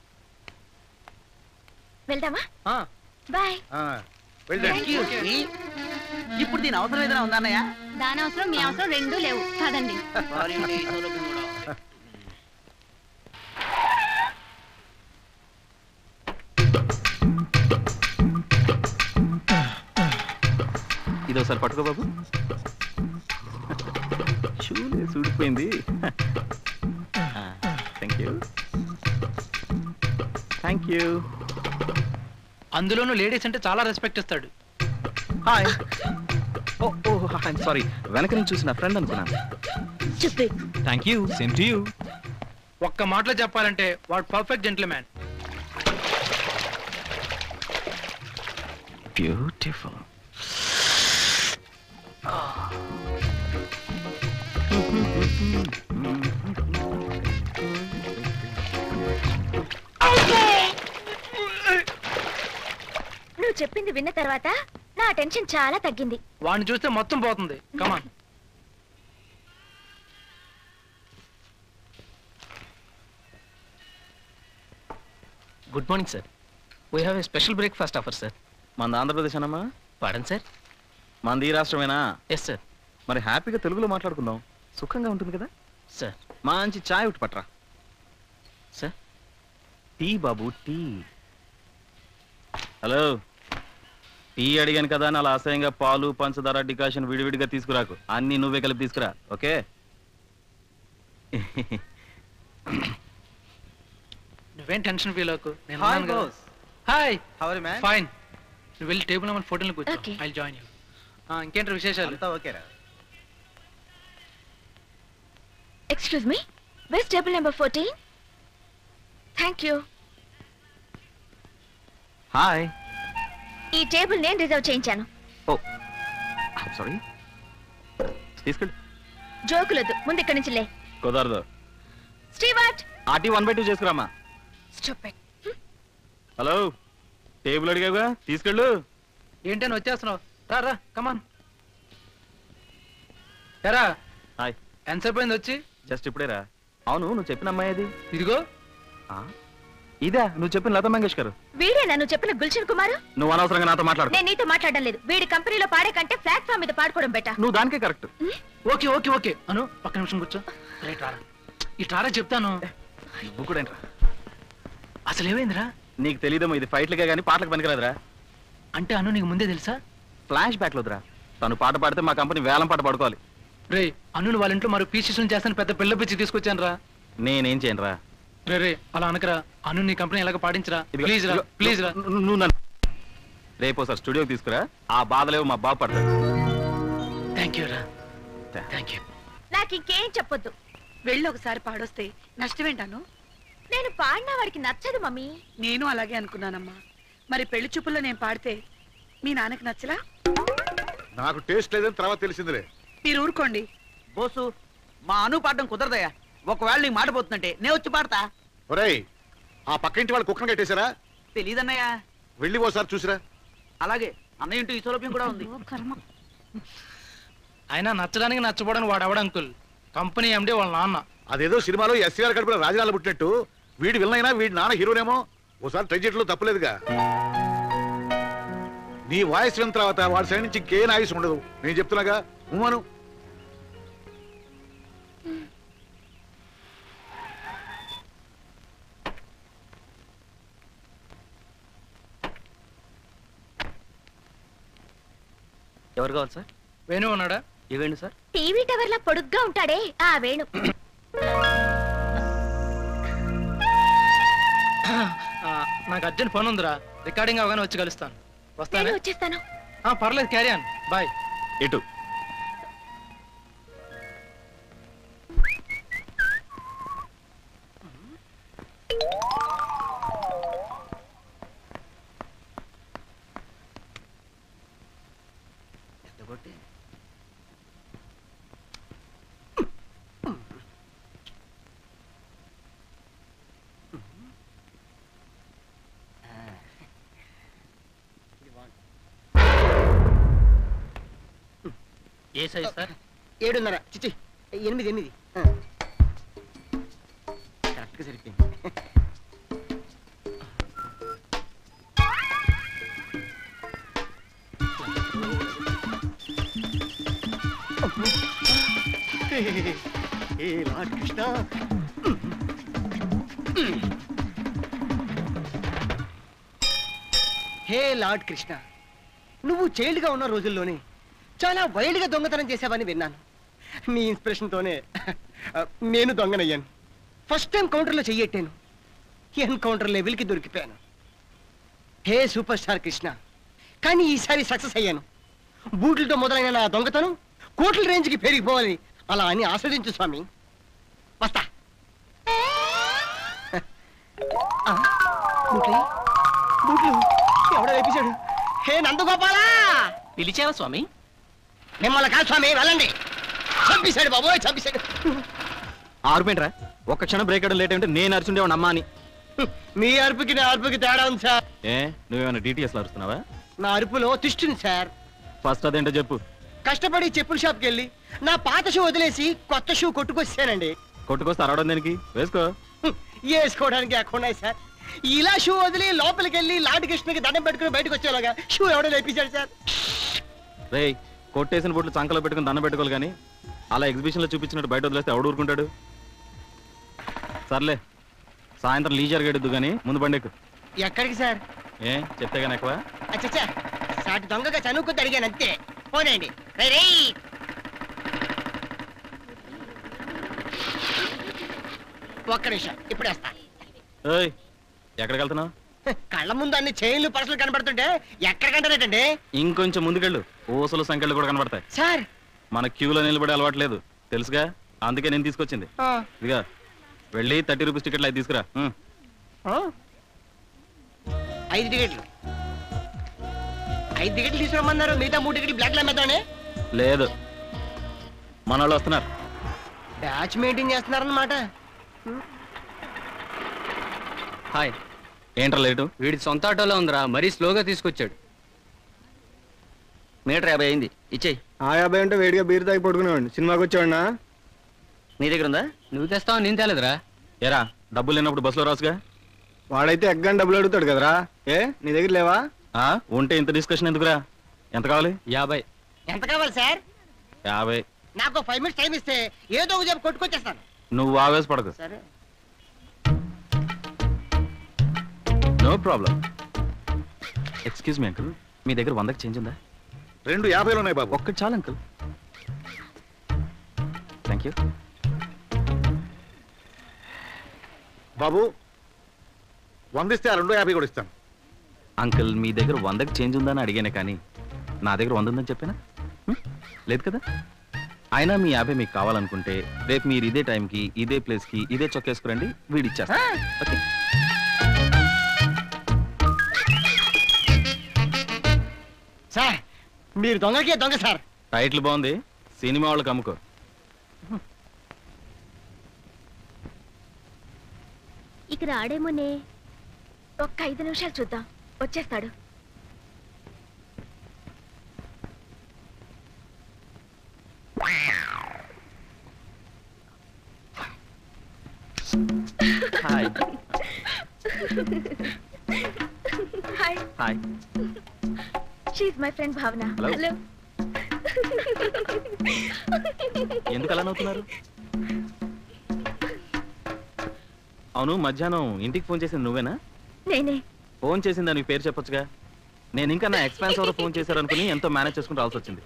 వెళ్దామా ఆ, బాయ్ ఇప్పుడు దీని అవసరం ఏదైనా ఉందా అన్నయ్య దాని అవసరం మీ అవసరం రెండూ లేవు కాదండి ఇది ఒకసారి పట్టుకో బాబు షూలే సూడిపోయింది థ్యాంక్ యూ థ్యాంక్ యూ అందులోనూ లేడీస్ అంటే చాలా రెస్పెక్ట్ ఇస్తాడు hi oh oh I'm sorry వెనక నుంచి చూసిన ఫ్రెండ్ అనుకున్నాను thank you same to you ఒక్క మాటలో చెప్పాలంటే వాడు పర్ఫెక్ట్ జెంట్లమ్యాన్ బ్యూటిఫుల్ నువ్వు చెప్పింది విన్న తర్వాత నా టెన్షన్ చాలా తగ్గింది వాడిని చూస్తే మొత్తం పోతుంది come on good morning sir we have a special breakfast offer sir మన ఆంధ్రప్రదేశ్ అన్నమా పాడండి సార్ మనది ఈ రాష్ట్రమేనా ఎస్ సార్ మరి హ్యాపీగా తెలుగులో మాట్లాడుకుందాం సుఖంగా ఉంటుంది కదా సార్ మంచి చాయ్ ఒకటి పట్రా సార్ టీ బాబు టీ హలో టీ అడిగాను కదా అని అలా అసహ్యంగా పాలు పంచదార డికాషన్ విడివిడిగా తీసుకురాకు అన్ని నువ్వే కలిపి తీసుకురా ఓకే నువ్వేం టెన్షన్ ఫీల్ అవ్వకు నేను Hi, ఉన్నాను కదా. boss. Hi How are you, man? Fine నువ్వు వెళ్ళి టేబుల్ నెంబర్ ఫోర్టీన్ కూర్చో Okay. ఐ జాయిన్ యూ ఇంకేంటి విశేషాలు అంతా ఓకేరా excuse me west table number fourteen thank you hi ఈ టేబుల్ నేను రిజర్వ్ చేయించాను ఓ సారీ తీసుకెళ్ళి జోకులొద్దు ముందు ఇక్కడి నుంచి లే కుదరదు స్టీవార్ట్ ఆర్టీ వన్ బై టూ చేసుకురామా స్టూపిడ్ హలో టేబుల్ అడిగావుగా తీసుకెళ్ళు ఏంటని వచ్చేస్తున్నావు రా రా కమాన్ ఎరా హాయ్ ఎంతసేపు అయింది వచ్చి జస్ట్ ఇప్పుడే రా అవును నువ్వు చెప్పిన అమ్మాయి అది ఇదిగో ఇదా నువ్వు చెప్పిన లతా మంగేష్కర్ వీడే నన్ను చెప్పిన గుల్షన్ కుమార్ నువ్వు అనవసరంగా నాతో మాట్లాడు నేను నీతో మాట్లాడడం లేదు వీడి కంపెనీలో పాడే కంటే ప్లాట్ఫామ్ మీద పాడుకోవడం బెటర్ నువ్వు దానికే కరెక్ట్ ఓకే ఓకే ఓకే అను ఒక్క నిమిషం కూర్చో రైట్ రారా ఇటు రారా చెప్తాను నువ్వు కూడా ఏంట్రా అసలు ఏమైందిరా నీకు తెలియదేమో ఇది ఫైట్లుగా కానీ పాటలకు పనికిరాదురా అంటే అను నీకు ముందే తెలుసా ఫ్లాష్ బ్యాక్ లోదురా తను పాట పాడితే మా కంపెనీ వేలం పాట పడుకోవాలి రే అను వాళ్ళ ఇంట్లో మరో పీసీసీలు చేస్తాను పెద్ద పిల్ల పిచ్చి తీసుకొచ్చాను రా నేనేం చేయను రా రే రే అలా అనకరా అను నీ కంపెనీ ఎలాగ పాటించరా ప్లీజ్ రా ప్లీజ్ రా నువ్వు నన్ను రేపు సార్ స్టూడియోకి తీసుకురా ఆ బాధలేవు మా బాబు పడతాడు థ్యాంక్ యూ రా థ్యాంక్ యూ నాకు ఇంకేం చెప్పొద్దు వెళ్ళి ఒకసారి పాడొస్తే నష్టమేంటాను నేను పాడినా వాడికి నచ్చదు మమ్మీ నేను అలాగే అనుకున్నానమ్మా మరి పెళ్లి చూపుల్లో నేను పాడితే మీ నాన్నకి నచ్చలా నాకు టేస్ట్ లేదని తర్వాత తెలిసిందిలే మీరు ఊరుకోండి బోసు మా అను పాడడం కుదరదయ్యా ఒకవేళ నీకు మాట పోతుందంటే నేను వచ్చి పాడతా ఒరేయ్ ఆ పక్కింటి వాళ్ళు కుక్కను కట్టేశారా తెలీదన్నయ్యా వెళ్ళి ఓసారి చూసిరా అలాగే అన్నయ్య ఇంటూ ఈ సౌలభ్యం కూడా ఉంది అయినా నచ్చడానికి నచ్చపోవడానికి వాడు ఎవడు అంకుల్ కంపెనీ ఎండి వాళ్ళ నాన్న అదేదో సినిమాలో ఎస్సీఆర్ కడుపులో రాజనాలు పుట్టినట్టు వీడి విల్లనైనా వీడి నాన్న హీరోనేమో ఓసారి ట్రై చేయడంలో తప్పలేదుగా నీ వాయిస్ విన్న తర్వాత వాడి సైడ్ నుంచి ఇంకే నాయిస్ ఉండదు నేను చెప్తున్నాగా ఉమ్మను ఎవరు కావాలి సార్ వేణు ఉన్నాడా ఇవేంటి సార్ టీవీ టవర్ లా పొడుగ్గా ఉంటాడే ఆ వేణు ఆ, నాకు అర్జెంట్ పని ఉందిరా రికార్డింగ్ అవగానే వచ్చి కలుస్తాను నేను వస్తానే వచ్చేస్తాను ఆ, పర్లేదు క్యారీ ఆన్ బాయ్ ఎటు ఏ సైజ్ సార్ ఏడున్నర చిచి ఎనిమిది ఎనిమిది ఆ. కరెక్ట్గా సరిపోయింది ఏ lord Krishna hey lord Krishna నువ్వు చైల్డ్గా ఉన్న రోజుల్లోనే చాలా వైల్డ్గా దొంగతనం చేసావని విన్నాను నీ ఇన్స్పిరేషన్తోనే నేను దొంగనయ్యాను ఫస్ట్ టైం కౌంటర్లో చెయ్యెట్టాను ఎన్కౌంటర్ లెవెల్కి దొరికిపోయాను హే సూపర్ స్టార్ కృష్ణ కానీ ఈసారి సక్సెస్ అయ్యాను బూట్లతో మొదలైన నా దొంగతనం కోట్ల రేంజ్కి పెరిగిపోవాలి అలా అని ఆస్వాదించు స్వామి వస్తా ఆ, బూట్లు బూట్లు ఎవడో వేపించాడు హే నందగోపాలా పిలిచావా స్వామి మిమ్మల్ని కాదు స్వామి వెళ్ళండి చంపేశాడు బాబోయ్ చంపేశాడు ఆర్పేంట్రా ఒక్క క్షణం బ్రేక్ అవ్వడం లేట్ అంటే నేను అరుచుండేవాడిని అమ్మా అని మీ అరుపుకి నా అరుపుకి తేడా ఉంది సార్ ఏ నువ్వేమైనా డీటీఎస్ అరుస్తున్నావా నా అరుపులో తిష్టుంది సార్ ఫస్ట్ అదేంటో చెప్పు కష్టపడి చెప్పుల షాప్కి వెళ్ళి నా పాత షూ వదిలేసి కొత్త షూ కొట్టుకొచ్చానండి కొట్టుకొస్తే అరవడం దేనికి వేసుకో వేసుకోవడానికి ఎక్కడున్నాయి సార్ ఇలా షూ వదిలి లోపలికి వెళ్ళి లాటి కృష్ణకి దండం పెట్టుకుని బయటకు వచ్చేలాగా షూ ఎవడో లేపించాడు సార్ రేయ్ కొట్టేసిన బొట్లు చంకలో పెట్టుకుని దండం పెట్టుకోవాలి కానీ అలా ఎగ్జిబిషన్ లో చూపించినట్టు బయట వదిలేస్తే ఎవడు ఊరుకుంటాడు సర్లే సాయంత్రం లీజర్ గడిద్దు కానీ ముందు బండెక్కు ఎక్కడికి సార్ ఏ చెప్తే కానీ ఎక్కువ అచ్చచ్చా సాటి దొంగగా చనుక్కుంటూ అడిగాను అంతే పోనేయండి రేయ్, రేయ్. ఒక్క నిమిషం ఇప్పుడు వేస్తా ఏయ్ ఎక్కడికి వెళ్తున్నావు కళ్ళ ముందు అన్ని చైన్లు పర్సలు కనబడుతుంటే ఎక్కడికంటారేటండి ఇంకొంచెం ముందుకెళ్ళు ఊసలు సంఖ్యలు కూడా కనబడతాయి సార్ మన క్యూలో నిలబడే అలవాట్లేదు తెలుసుగా అందుకే నేను తీసుకొచ్చింది ఆ, ఇదిగా వెళ్ళి థర్టీ రూపీస్ టికెట్లు అవి తీసుకురా ఉం. ఆ? ఐదు టికెట్లు ఐదు టికెట్లు తీసుకురమ్మన్నారు మిగతా మూడు టికెట్లు బ్లాక్ లో అమ్మేద్దామని లేదు మన వాళ్ళు వస్తున్నారు బ్యాచ్ మెయింటైన్ చేస్తున్నారన్నమాట హాయ్ ఏంట్రా లేటు వీడి సొంత ఆటోలో ఉందిరా మరీ స్లోగా తీసుకొచ్చాడు మీటర్ యాభై అయింది ఇచ్చేయి ఆ యాభై అంటే వేడిగా బీర్ తాగి పడుకునేవాడిని సినిమాకి వచ్చావన్నా నీ దగ్గర ఉందా నువ్వు తెస్తావు నేను తేలేదురా ఏరా డబ్బులు లేనప్పుడు బస్సులో రాసుగా వాడైతే ఎగ్గాని డబ్బులు అడుగుతాడు కదరా ఏ నీ దగ్గర లేవా ఆ, ఉంటే ఇంత డిస్కషన్ ఎందుకురా ఎంత కావాలి యాభై ఎంత కావాలి సార్ యాభై నాకు ఫైవ్ మినిట్స్ టైం ఇస్తే ఏదో ఒక చెప్పి కొట్టుకొచ్చేస్తాను నువ్వు ఆవేశపడకు సరే no problem excuse me uncle మీ దగ్గర వందకి చేంజ్ ఉందా రెండు యాభైలు ఉన్నాయి బాబు ఒక్కటి చాలు అంకుల్ థ్యాంక్ యూ బాబు వందిస్తే ఆ రెండు యాభై కూడా ఇస్తాను అంకుల్ మీ దగ్గర వందకి చేంజ్ ఉందని అడిగానే కానీ నా దగ్గర వంద ఉందని చెప్పానా హ్మ్? లేదు కదా అయినా మీ యాభై మీకు కావాలనుకుంటే రేపు మీరు ఇదే టైంకి ఇదే ప్లేస్కి ఇదే చొక్కేసుకురండి వీడి ఇచ్చేస్తా ఓకే సార్ మీరు దొంగకే దొంగ సార్ టైటిల్ బాగుంది సినిమా వాళ్ళకి అమ్ముకో ఇక రాడేమోనే ఒక్క ఐదు నిమిషాలు చూద్దాం వచ్చేస్తాడు hi hi hi she's my friend Bhavana Hello. Hello ఎందుకు అలా నవ్వుతున్నారు అవును మధ్యాహ్నం ఇంటికి ఫోన్ చేసింది నువ్వేనా నేనే ఫోన్ చేసింది దానికి పేరు చెప్పొచ్చుగా నేను ఇంకా నా ఎక్స్పెన్స్ ఎవరో ఫోన్ చేశారు అనుకుని ఎంతో మేనేజ్ చేసుకుని రావాల్సి వచ్చింది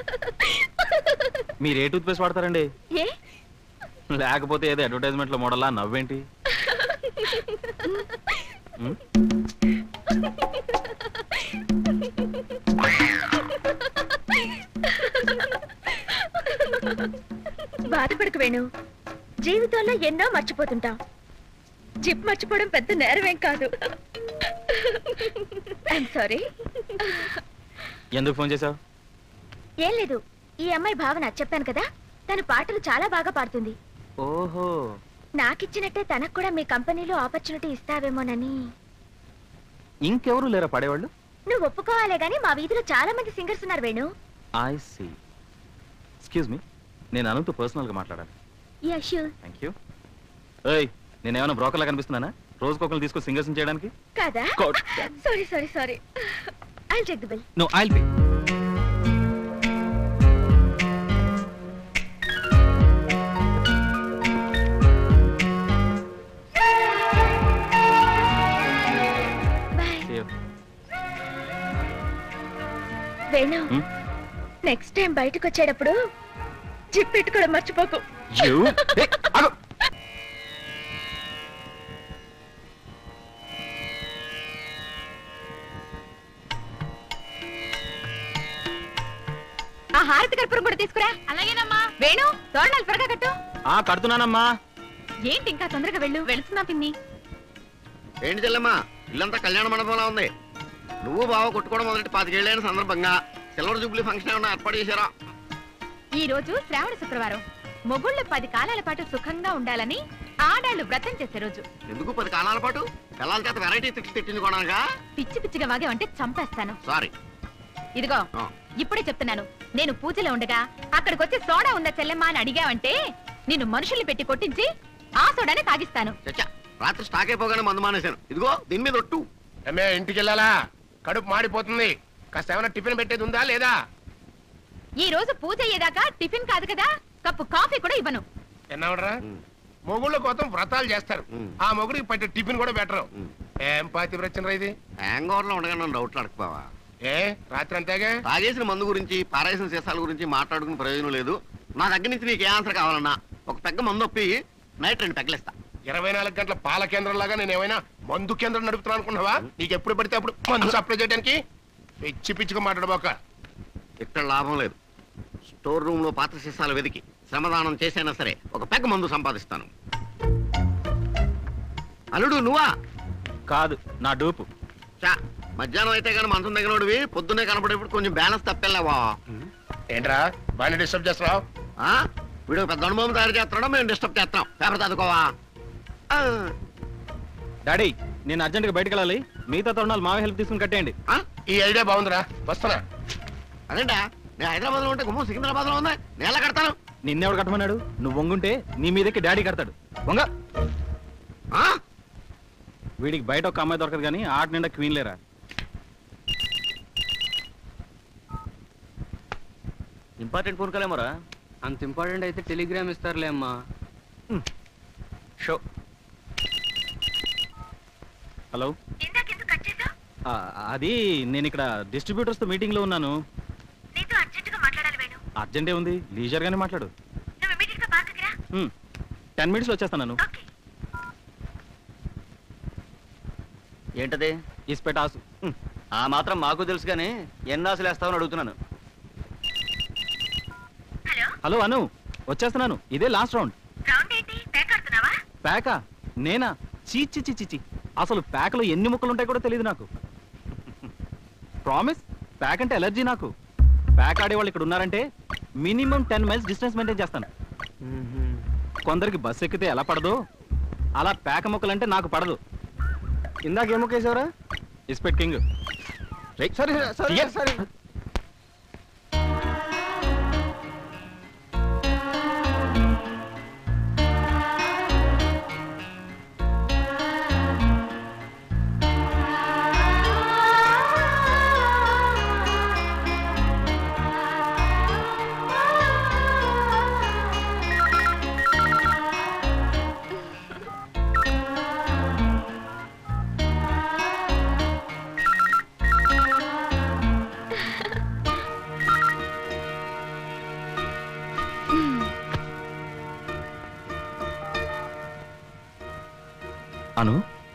మీరు ఏ టూత్ పేస్ట్ వాడతారండి ఏ లేకపోతే ఏదో అడ్వర్టైజ్మెంట్ లో మోడలా నవ్వేంటి ఉమ్, బాధపడకు వేణు జీవితంలో ఎన్నో మర్చిపోతుంటాం జిప్ మర్చిపోవడం పెద్ద నేరమేం కాదు ఐఎమ్ సారీ ఎందుకు ఫోన్ చేసావు ఏం లేదు ఈ అమ్మాయి భావన చెప్పాను కదా తను పాటలు చాలా బాగా పాడుతుంది ఓహో నాకిచ్చినట్టే తనకు కూడా మీ కంపెనీలో ఆపర్చునిటీ ఇస్తావేమోనని ఇంకెవరు లేరా పడేవాళ్ళు నువ్వు ఒప్పుకోవాలే గాని మా వీధిలో చాలా మంది సింగర్స్ ఉన్నారు Venu I see excuse me నేను అనంతో పర్సనల్గా మాట్లాడాలి యా షూర్ థ్యాంక్ యూ ఏయ్ నేను ఏమైనా బ్రోకర్లా కనిపిస్తున్నానా రోజుకొకరు తీసుకొని సింగర్స్ చేయడానికి కాదా God. Sorry sorry sorry I check the bill no I'll pay Venu Hmm? Next time బయటకు వచ్చేటప్పుడు జిప్ పెట్టుకోవడం మర్చిపోకు యూ ఆ హారతి కర్పూరం కూడా తీసుకురా అలాగేనమ్మా వేణు తోరణాలు త్వరగా కట్టు ఆ కడుతున్నానమ్మా ఏంటి ఇంకా తొందరగా వెళ్ళు వెళుతున్నా పిన్ని ఏంటి చెల్లెమ్మా ఇల్లంతా కళ్యాణ మండపంలా ఉంది నువ్వు బావ కొట్టుకోవడం మొదటి పాతికేళ్ళైన సందర్భంగా సిల్వర్ జూబ్లీ ఫంక్షన్ ఏమన్నా ఏర్పాటు చేశారా ఈ రోజు శ్రావణ శుక్రవారం మొగుళ్ళు పది కాలాల పాటు సుఖంగా ఉండాలని ఆడాళ్ళు వ్రతం చేసే రోజు ఎందుకు పది కాలాల పాటు పిల్లల చేత వెరైటీ తిట్టి తిట్టించుకోవడానికా పిచ్చి పిచ్చిగా వాగావంటే చంపేస్తాను సారీ ఇదిగో ఆ. ఇప్పుడే చెప్తున్నాను నేను పూజలో ఉండగా అక్కడికి వచ్చి సోడా ఉందా చెల్లెమ్మా అని అడిగావంటే నిన్ను మనుషుల్ని పెట్టి కొట్టించి ఆ సోడానే తాగిస్తాను చచ్చా రాత్రి స్టాక్ అయిపోగానే మందు మానేశాను ఇదిగో దీని మీద ఒట్టు రమే ఇంటికి వెళ్ళాలా కడుపు మాడిపోతుంది కాస్త ఏమైనా టిఫిన్ పెట్టేది ఉందా లేదా ఈ రోజు పూజ అయ్యేదాకా టిఫిన్ కాదు కదా కప్పు కాఫీ కూడా ఇవ్వను ఎన్నావడరా మొగుళ్ళ కోసం వ్రతాలు చేస్తారు ఆ మొగుడికి పట్టే టిఫిన్ కూడా పెట్టరు ఏం పాతి ప్రచన ఇది హ్యాంగ్ ఓవర్ లో ఉండగా నన్ను డౌట్లు అడగపోవా ఏ రాత్రి అంతేగా తాగేసిన మందు గురించి పారేసిన సీసాల గురించి మాట్లాడుకునే ప్రయోజనం లేదు నా దగ్గర నుంచి నీకు ఏ ఆన్సర్ కావాలన్నా ఒక పెగ్గ మందు ఒప్పి నైట్ రెండు పెగ్గలిస్తా ఇరవై నాలుగు గంటల పాల కేంద్రం లాగా నేను ఏమైనా మందు కేంద్రం నడుపుతున్నాను అనుకున్నావా నీకు ఎప్పుడు పడితే అప్పుడు మందు సప్లై చేయడానికి పిచ్చి పిచ్చిగా మాట్లాడబోక ఇక్కడ లాభం లేదు స్టోర్ రూమ్ లో పాత సీసాలు వెతికి శ్రమదానం చేసైనా సరే ఒక పెగ్గ మందు సంపాదిస్తాను అల్లుడు నువ్వా కాదు నా డూపు చా మధ్యాహ్నం అయితే కానీ మంచం దగ్గరవి పొద్దున్నే కనపడేప్పుడు కొంచెం బ్యాలెన్స్ తప్పెళ్ళావా ఏంట్రా బాగా డిస్టర్బ్ చేస్తున్నావు ఆ? వీడు ఒక పెద్ద అనుభవం తయారు చేస్తున్నాడు మేము డిస్టర్బ్ చేస్తున్నాం పేపర్ చదువుకోవా ఆ, డాడీ నేను అర్జెంట్గా బయటకు వెళ్ళాలి మిగతా తరుణాలు మావే హెల్ప్ తీసుకుని కట్టేయండి ఈ ఐడియా బాగుందిరా వస్తున్నా అదేంటా నేను హైదరాబాద్ లో ఉంటే గుమ్మం సికింద్రాబాద్ లో ఉంది నేను ఎలా కడతాను నిన్నెవడు కట్టమన్నాడు నువ్వు వంగుంటే నీ మీదకి డాడీ కడతాడు వంగ వీడికి బయట ఒక అమ్మాయి దొరకదు కానీ ఆట నిండా క్వీన్ లేరా ఇంపార్టెంట్ ఫోన్ కలేమరా అంత ఇంపార్టెంట్ అయితే టెలిగ్రామ్ ఇస్తారులే అమ్మా షో హలో ఇందాక ఆ, అది నేను ఇక్కడ డిస్ట్రిబ్యూటర్స్ తో మీటింగ్ లో ఉన్నాను నీతో అర్జెంటుగా మాట్లాడాలి వేణు అర్జెంటే ఉంది లీజర్ గానే మాట్లాడు నువ్వు ఇమీడియట్ గా పార్క్ రా టెన్ మినిట్స్ వచ్చేస్తాను ఏంటది ఇస్పెటాసు ఆ మాత్రం మాకు తెలుసు కానీ ఎన్ని ఆశలు వేస్తావని అడుగుతున్నాను హలో అను వచ్చేస్తున్నాను ఇదే లాస్ట్ రౌండ్ రౌండ్ ఏంటి పేక ఆడుతున్నావా ప్యాకా నేనా చీ చీ చీ చీ చీ అసలు ప్యాక్లో ఎన్ని ముక్కలు ఉంటాయి కూడా తెలియదు నాకు ప్రామిస్ ప్యాక్ అంటే ఎలర్జీ నాకు ప్యాక్ ఆడేవాళ్ళు ఇక్కడ ఉన్నారంటే minimum ten miles distance maintain చేస్తాను కొందరికి బస్ ఎక్కితే ఎలా పడదో అలా ప్యాక ముక్కలంటే నాకు పడదు ఇందాక ఏం మొక్కేశావురా ఇస్పెట్ కింగ్ సరే సరే సరే అను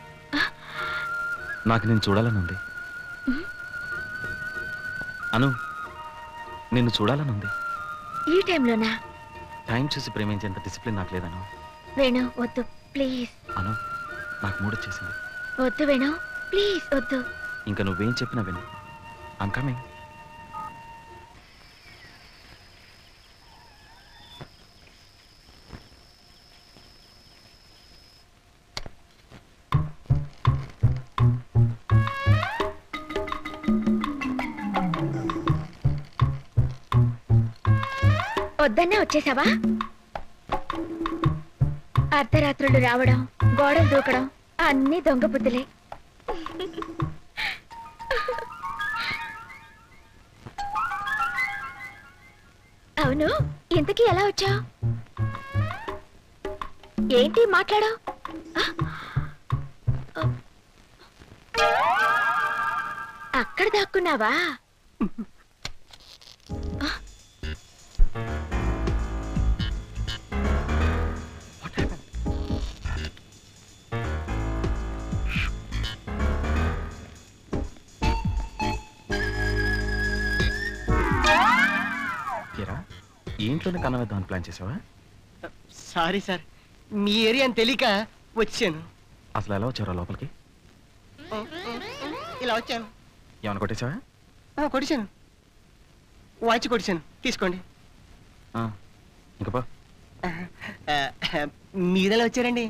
నాకు నేను చూడాలని ఉంది అను నిన్ను చూడాలని ఉంది ఈ టైంలోనా టైం చూసి ప్రేమించేంత డిసిప్లిన్ నాకు లేదను వేణు వద్దు ప్లీజ్ అను నాకు మూడు వచ్చేసింది వద్దు వేణు ప్లీజ్ వద్దు ఇంకా నువ్వేం చెప్పినా విను ఐమ్ కమింగ్ వద్దన్నా వచ్చేసావా అర్ధరాత్రులు రావడం గోడలు దూకడం అన్ని దొంగ బుద్ధులే అవును ఇంతకీ ఎలా వచ్చావు ఏంటి మాట్లాడావు అక్కడ దాక్కున్నావా ఏరా ఈ ఇంట్లోనే కనవేద్దామని ప్లాన్ చేసావా సారీ సార్ మీ ఏరియా అని తెలియక వచ్చాను అసలు ఎలా వచ్చారా లోపలికి ఇలా వచ్చాను ఏమైనా కొట్టేసావా ఆ, కొడిచాను వాచ్ కొడిచాను తీసుకోండి ఆ, ఇంక పో ఆ, మీరెలా వచ్చారండి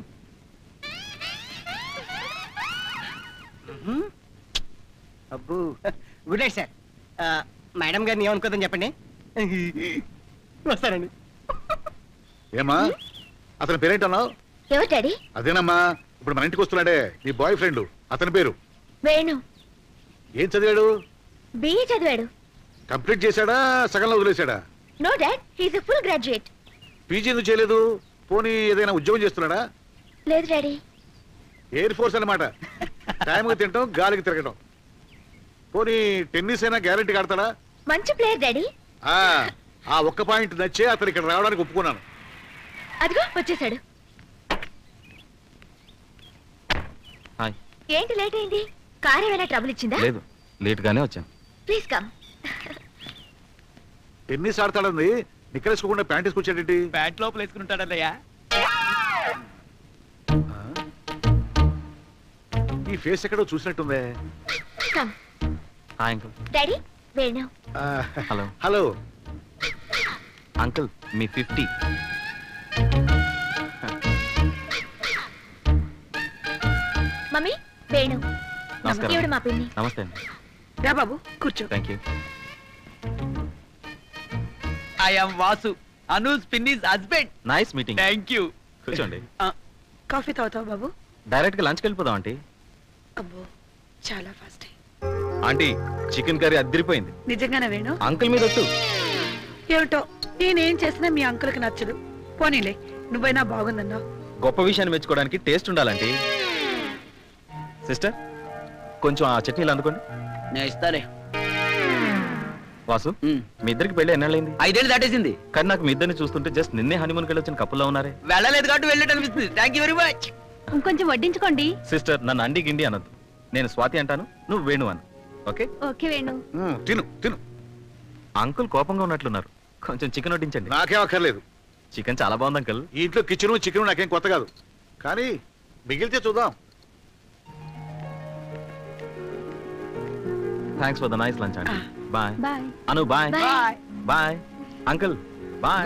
మ్మ్. అబ్బో గుడ్ నైట్ సార్ ఆ, మేడం గారిని ఏమనుకోదని చెప్పండి వస్తానండి ఏమా అతని పేరేంటన్నావు ఎవరు డాడీ అదేనమ్మా ఇప్పుడు మన ఇంటికి వస్తున్నాడే నీ బాయ్ ఫ్రెండ్ అతని పేరు వేణు ఏం చదివాడు బిఏ చదివాడు కంప్లీట్ చేశాడా సగంలో వదిలేశాడా no dad he's a full graduate PG ఎందుకు చేయలేదు పోనీ ఏదైనా ఉద్యోగం చేస్తున్నాడా లేదు డాడీ ఎయిర్ ఫోర్స్ అన్నమాట టైంకి తింటాం గాలికి తిరగడం పోనీ టెన్నిస్ అయినా గ్యారెంటీ ఆడతాడా మంచి ప్లేయర్ డాడీ ఆ, ఆ ఒక్క పాయింట్ నచ్చే అతను ఇక్కడ రావడానికి ఒప్పుకున్నాను అదిగో వచ్చేసాడు హాయ్ ఏంటి లేట్ అయింది కార్ ఏమైనా ట్రబుల్ ఇచ్చిందా లేదు లేట్ గానే వచ్చాను ప్లీజ్ కమ్ టెన్నిస్ ఆడతాడంది నిక్కరేసుకోకుండా ప్యాంట్ వేసుకొచ్చాడేంటి ప్యాంట్ లోపల వేసుకుంటాడన్నయ్యా ఈ ఫేస్ ఎక్కడో చూసినట్టుందే come hi uncle daddy Venu ఆ, హలో హలో అంకుల్ మీ ఫిఫ్టీ మమ్మీ వేణు నమస్కారం. ఈవిడ మా పిన్ని నమస్తే అండి రా బాబు కూర్చో thank you I'm Vasu Anu's పిన్నిస్ husband nice meeting thank you కూర్చోండి కాఫీ తాగుతావు బాబు డైరెక్ట్ గా లంచ్కి వెళ్ళిపోదాం ఆంటీ అబ్బో చాలా ఫాస్ట్ ఆంటీ చికెన్ కర్రీ అద్దరిపోయింది నిజంగానే వేణు అంకుల్ మీద ఒట్టు ఏమిటో నేనేం చేసినా మీ అంకుల్కి నచ్చదు పోనీలే నువ్వైనా బాగుందన్నావు గొప్ప విషయాన్ని మెచ్చుకోవడానికి టేస్ట్ ఉండాలంటే సిస్టర్ కొంచెం ఆ చట్నీలు అందుకోండి నేను ఇస్తాలే వాసు మీ ఇద్దరికి పెళ్లి ఎన్నాళ్ళైంది ఐదేళ్ళు దాటేసింది కానీ నాకు మీ ఇద్దరిని చూస్తుంటే జస్ట్ నిన్నే హనీమూన్కి వెళ్ళి వచ్చిన కప్పుల్లో ఉన్నారే వెళ్ళలేదు కాబట్టి వెళ్ళేట అనిపిస్తుంది థ్యాంక్ యూ వెరీ మచ్ ఇంకొంచెం వడ్డించుకోండి సిస్టర్ నన్ను అండి గిండి అనొద్దు నేను స్వాతి అంటాను నువ్వు వేణు అను ఓకే ఓకే వేణు తిను తిను అంకుల్ కోపంగా ఉన్నట్లున్నారు కొంచెం చికెన్ వడ్డించండి నాకేం అక్కర్లేదు చికెన్ చాలా బాగుంది అంకుల్ ఈ ఇంట్లో కిచెన్ చికెన్ నాకేం కొత్త కాదు కానీ మిగిలితే చూద్దాం thanks for the nice lunch అండి bye bye Anu bye Bye. Bye uncle bye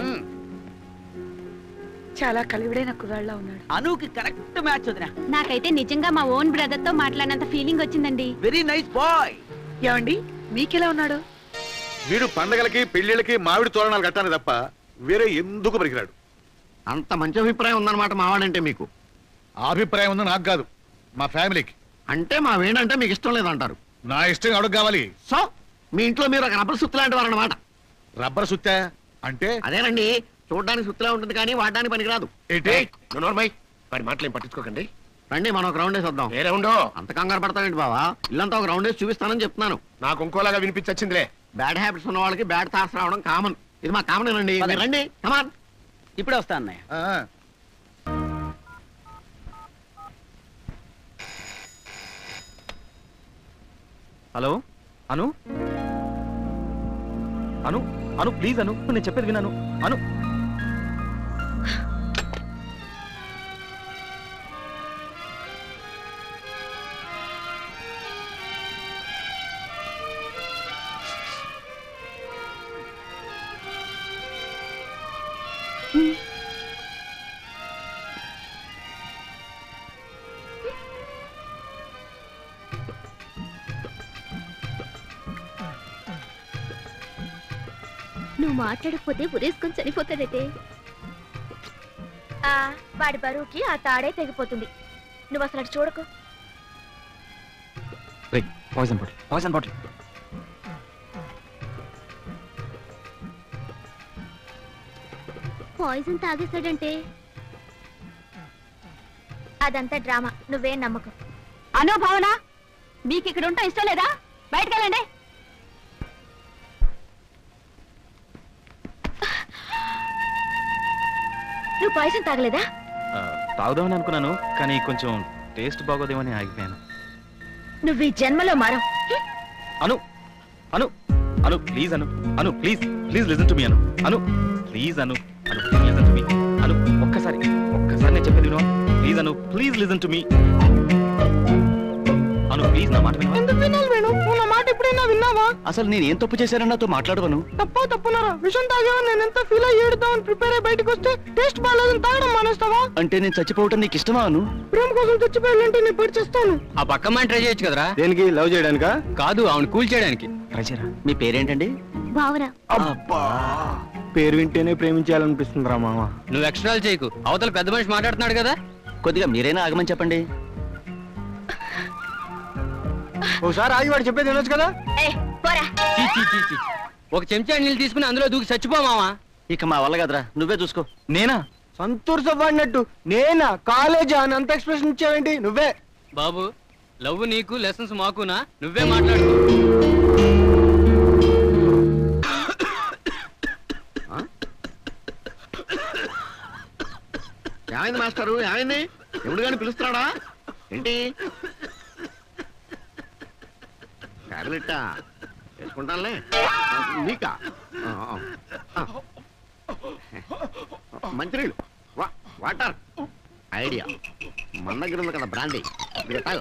చాలా కలివిడైన కుర్రాళ్ళ ఉన్నాడు అనుకి కరెక్ట్ మ్యాచ్ వదినా నాకైతే నిజంగా మా ఓన్ బ్రదర్ తో మాట్లాడినంత ఫీలింగ్ వచ్చిందండి వెరీ నైస్ బాయ్ ఏమండి మీకెలా ఉన్నాడు వీడు పండగలకి పెళ్లిళ్ళకి మామిడి తోరణాలు కట్టాలి తప్ప వేరే ఎందుకు పనికిరాడు అంత మంచి అభిప్రాయం ఉందన్నమాట మావాడంటే మీకు ఆ అభిప్రాయం ఉంది నాకు కాదు మా ఫ్యామిలీకి అంటే మా వేణంటే మీకు ఇష్టం లేదంటారు నా ఇష్టం అడుగు కావాలి సో మీ ఇంట్లో మీరు ఒక రబ్బర్ సుత్తు లాంటి వారు అనమాట రబ్బర్ సుత్తా అంటే అదేనండి చూడడానికి సుత్తులా ఉంటుంది కానీ వాడడానికి పనికిరాదు ఏంటి నోర్మై వాడి మాటలు ఏం పట్టించుకోకండి రండి మనం ఒక రౌండ్ వేసి వద్దాం ఏ రౌండో అంత కంగారు పడతావేంటి బావా ఇల్లంతా ఒక రౌండ్ వేసి చూపిస్తానని చెప్తున్నాను నాకు ఇంకోలాగా వినిపించొచ్చిందిలే బ్యాడ్ హ్యాబిట్స్ ఉన్న వాళ్ళకి బ్యాడ్ థాట్స్ రావడం కామన్ ఇది మా కామన్ అండి పదండి. రండి కమాన్ ఇప్పుడే వస్తా అన్నయ్య ఆ, hello Anu Anu Anu please అను నేను చెప్పేది విన్నాను అను నువ్వు మాట్లాడకపోతే ఉరేసుకొని చనిపోతాడైతే ఆ వాడి బరువుకి ఆ తాడే తెగిపోతుంది నువ్వు అసలు అటు చూడకు poison bottle poison bottle poison తాగేశాడంటే అదంతా డ్రామా నువ్వేం నమ్మకం అనో భావన మీకు ఇక్కడ ఉంటా ఇష్టం లేదా బయటకు వెళ్ళండి నువ్వు పాయిజన్ తాగలేదా తాగుదామని అనుకున్నాను కానీ కొంచెం టేస్ట్ బాగోదేమని ఆగిపోయాను నువ్వు ఈ జన్మలో మారవు Anu Anu Anu please Anu Anu please please listen to me Anu Anu please Anu Anu please listen to me Anu ఒక్కసారి ఒక్కసారి నేను చెప్పేది విను please Anu please listen to me Anu please నా మాట వినవా ఎందుకు వినాలి వేణు నువ్వు నా మాట ఎప్పుడైనా విన్నావా అసలు నేను ఏం తప్పు చేశానని నాతో మాట్లాడవను తప్ప తప్పున్నారా విషయం తాగేవా నేను ఎంత ఫీల్ అయ్యి ఏడుతామని ప్రిపేర్ అయ్యి బయటకు వస్తే టేస్ట్ బాగాలేదని తాగడం మానేస్తావా అంటే నేను చచ్చిపోవటం నీకు ఇష్టమా అను ప్రేమ కోసం చచ్చిపోయాలంటే నేను పడి చేస్తాను ఆ పక్క మ్యాన్ ట్రై చేయొచ్చు కదరా దేనికి లవ్ చేయడానికా కాదు ఆవిడ కూల్ చేయడానికి ట్రై చేయరా మీ పేరేంటండి భావన అబ్బా పేరు వింటేనే ప్రేమించాలనిపిస్తుంది రా మామ నువ్వు ఎక్స్ట్రాలు చేయకు అవతల పెద్ద మనిషి మాట్లాడుతున్నాడు కదా కొద్దిగా మీరైనా ఆగమని చెప్పండి ఒకసారి ఆగి వాడు చెప్పేది వినొచ్చు కదా ఏ పోరా చీ, చీ, చీ, చీ. ఒక చెంచా నీళ్ళు తీసుకుని అందులో దూకి చచ్చిపో మావా ఇక మా వల్ల కదరా నువ్వే చూసుకో నేనా సంతూర్ సవ్వాడినట్టు నేనా కాలేజా అని అంత ఎక్స్ప్రెషన్ ఇచ్చావేంటి నువ్వే బాబు లవ్ నీకు లెసన్స్ మాకునా నువ్వే మాట్లాడుకో ఏమైంది మాస్టరు ఏమైంది ఎప్పుడు కానీ పిలుస్తున్నాడా ఏంటి టాబ్లెట్టా వేసుకుంటానులే నీకా ఆ, ఆ. ఆ. మంచినీళ్ళు వా వాటర్ ఐడియా మన దగ్గర ఉంది కదా బ్రాండీ ఇది తాగు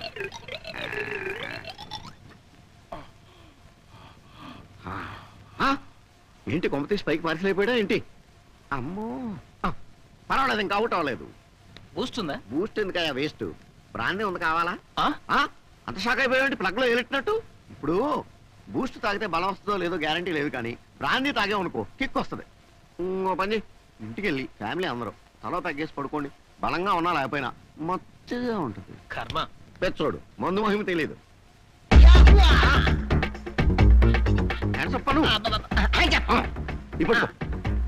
ఆ. ఆ. ఏంటి కొమ్మ తీసి పైకి పార్సల్ ఏంటి అమ్మో ఆ, పర్వాలేదు ఇంకా అవుట్ అవ్వలేదు బూస్ట్ ఉందా బూస్ట్ ఎందుకయ్యా వేస్ట్ బ్రాండీ ఉంది కావాలా ఆ? ఆ? అంత షాక్ అయిపోయావంటి ప్లగ్ లో ఏలిట్టినట్టు ఇప్పుడు బూస్ట్ తాగితే బలం వస్తుందో లేదో గ్యారంటీ లేదు కానీ బ్రాండీ తాగామనుకో కిక్ వస్తుంది ఓ పని చెయ్. ఇంటికి వెళ్ళి ఫ్యామిలీ అందరూ తలో తగ్గేసి పడుకోండి బలంగా ఉన్నా లేకపోయినా మచ్చగా ఉంటుంది కర్మ పెచ్చోడు మందు మహిమ తెలియదు చెప్పను ఇప్పుడు పో.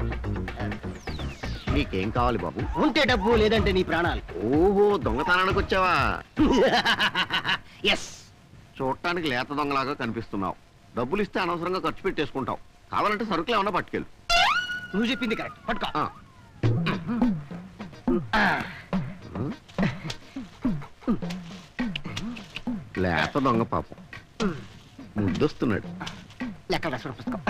నీకేం కావాలి బాబు ఉంటే డబ్బు లేదంటే నీ ప్రాణాలు ఓహో దొంగతనానికి వచ్చావా ఎస్ చూడటానికి లేత దొంగలాగా కనిపిస్తున్నావు డబ్బులు ఇస్తే అనవసరంగా ఖర్చు పెట్టేసుకుంటావు కావాలంటే సరుకులు ఏమన్నా పట్టుకెళ్ళు నువ్వు చెప్పింది కరెక్ట్ పట్టుకో ఆ. లేత దొంగ పాపం ముద్దొస్తున్నాడు లెక్క రాసుడు పుస్తకం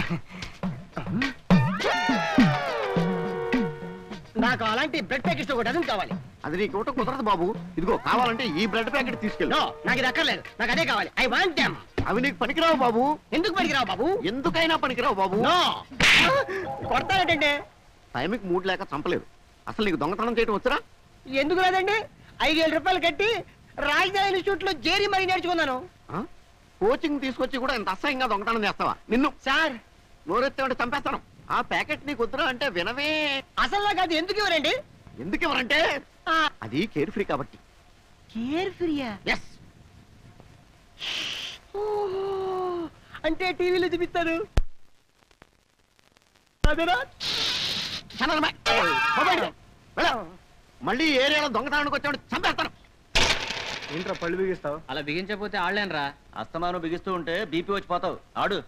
నాకు అలాంటి బ్రెడ్ ప్యాకెట్స్ ఒక డజన్ కావాలి అది నీకు ఇవ్వటం కుదరదు బాబు ఇదిగో కావాలంటే ఈ బ్రెడ్ ప్యాకెట్ తీసుకెళ్ళు నో నాకు ఇది అక్కర్లేదు నాకు అదే కావాలి ఐ వాంట్ దెమ్ అవి నీకు పనికిరావు బాబు ఎందుకు పనికిరావు బాబు ఎందుకైనా పనికిరావు బాబు నో కొడతానంటే టైంకి మూడు లేక చంపలేదు అసలు నీకు దొంగతనం చేయడం వచ్చరా ఎందుకు లేదండి ఐదు వేల రూపాయలు కట్టి రాజధాని ఇన్స్టిట్యూట్ లో చేరి మరీ నేర్చుకున్నాను ఆ? కోచింగ్ తీసుకొచ్చి కూడా ఇంత అసహ్యంగా దొంగతనం చేస్తావా నిన్ను సార్ నోరెత్తే చంపేస్తాను ఆ ప్యాకెట్ నీకు వద్దురా అంటే వినవే అసలు నాకు అది ఎందుకు ఇవ్వరండి ఎందుకు ఎవరంటే అది కేర్ ఫ్రీ కాబట్టి కేర్ ఫ్రీయా ఎస్ అంటే టీవీలో చూపిస్తారు అదేనా మళ్ళీ ఈ ఏరియాలో దొంగతనానికి వచ్చాడు చంపేస్తాను ఏంట్రా పళ్ళు బిగిస్తావు అలా బిగించకపోతే ఆడలేనురా అస్తమానం బిగిస్తూ ఉంటే బీపీ వచ్చి పోతావు ఆడు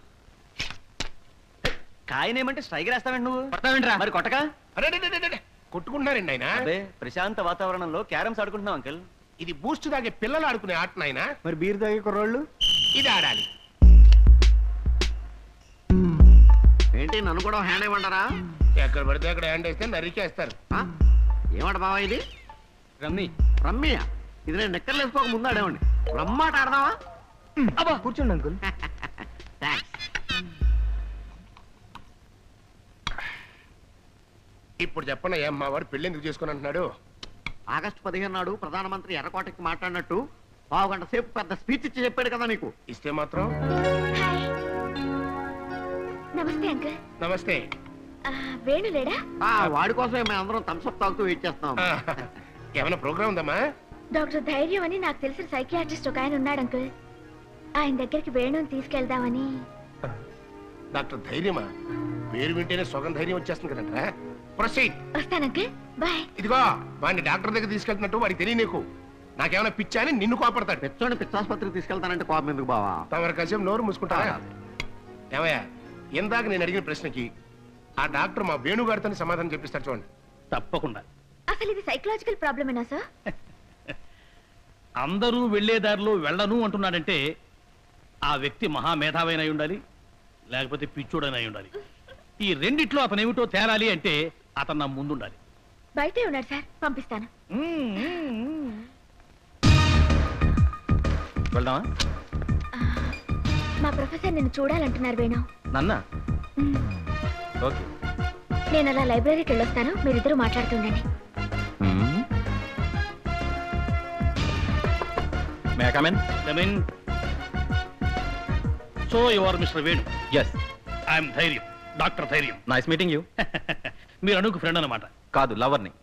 కాయనేమంటే స్ట్రైక్ వేస్తావండి నువ్వు కొడతావేంట్రా? మరి కొట్టక అరే రే, రే, రే, రే. కొట్టుకుంటున్నారండి ఆయన అదే ప్రశాంత వాతావరణంలో క్యారమ్స్ ఆడుకుంటున్నాం అంకిల్ ఇది బూస్ట్ తాగే పిల్లలు ఆడుకునే ఆట నాయన మరి బీర్ తాగే కుర్రోళ్ళు ఇది ఆడాలి ఏంటి నన్ను కూడా హ్యాండ్ ఇవ్వమంటారా ఎక్కడ పడితే అక్కడ హ్యాండ్ వేస్తే నరికేస్తారు ఆ? ఏమాట బావా ఇది రమ్మి రమ్మియా ఇది నేను నెక్కర్లు వేసుకోక ముందు ఆడేవాడిని రమ్మాట ఆడదావా అబ్బా కూర్చోండి అంకుల్ థ్యాంక్స్ ఇప్పుడు చెప్పండి ఏం మా వాడు పెళ్లి ఎందుకు చేసుకుని అంటున్నాడు ఆగస్టు పదిహేను నాడు ప్రధానమంత్రి ఎర్రకోటకి మాట్లాడినట్టు పావు గంట సేపు పెద్ద స్పీచ్ ఇచ్చి చెప్పాడు కదా నీకు ఇస్తే మాత్రం నమస్తే అంకుల్ నమస్తే ఆ, వేణు లేడా ఆ వాడి కోసమే మేము అందరం థమ్స్అప్ తాగుతూ వెయిట్ చేస్తున్నాం ఆ, ఏమైనా ప్రోగ్రామ్ ఉందమ్మా డాక్టర్ ధైర్యం అని నాకు తెలిసిన సైకియాట్రిస్ట్ ఒక ఆయన ఉన్నాడు అంకుల్ ఆయన దగ్గరికి వేణుని తీసుకెళ్దామని డాక్టర్ ధైర్యమా పేరు వింటేనే సగం ధైర్యం వచ్చేస్తుంది కదంటరా ప్రొసీడ్ వస్తాను అంకుల్ బాయ్ ఇదిగో వాడిని డాక్టర్ దగ్గర తీసుకెళ్తున్నట్టు వాడికి తెలియ నీకు నాకేమైనా పిచ్చా అని నిన్ను కోపడతాడు పెచ్చోని పిచ్చాసుపత్రికి తీసుకెళ్తానంటే కోపం ఎందుకు బావా తమరు కాసేపు నోరు మూసుకుంటారా ఏమయ్యా ఇందాక నేను అడిగిన ప్రశ్నకి ఆ డాక్టర్ మా వేణుగారితో సమాధానం చెప్పిస్తాడు చూడండి తప్పకుండా అసలు ఇది సైకలాజికల్ ప్రాబ్లమేనా సార్ అందరూ వెళ్లే దారిలో వెళ్ళను అంటున్నాడంటే ఆ వ్యక్తి మహామేధావైన అయి ఉండాలి లేకపోతే పిచ్చోడైన అయి ఉండాలి ఈ రెండిట్లో అతను ఏమిటో తేరాలి అంటే అతను నా ముందుండాలి బయటే ఉన్నాడు సార్ పంపిస్తాను వెళ్దామా మా ప్రొఫెసర్ నిన్ను చూడాలంటున్నారు వేణు నన్నా ఓకే నేను అలా లైబ్రరీకి వెళ్ళొస్తాను మీరిద్దరూ మాట్లాడుతుండండి may come in come in so your Mister Venu yes I'm Dhairyam doctor Dhairyam nice meeting you మీరు అనుకు ఫ్రెండ్ అన్నమాట కాదు లవర్ని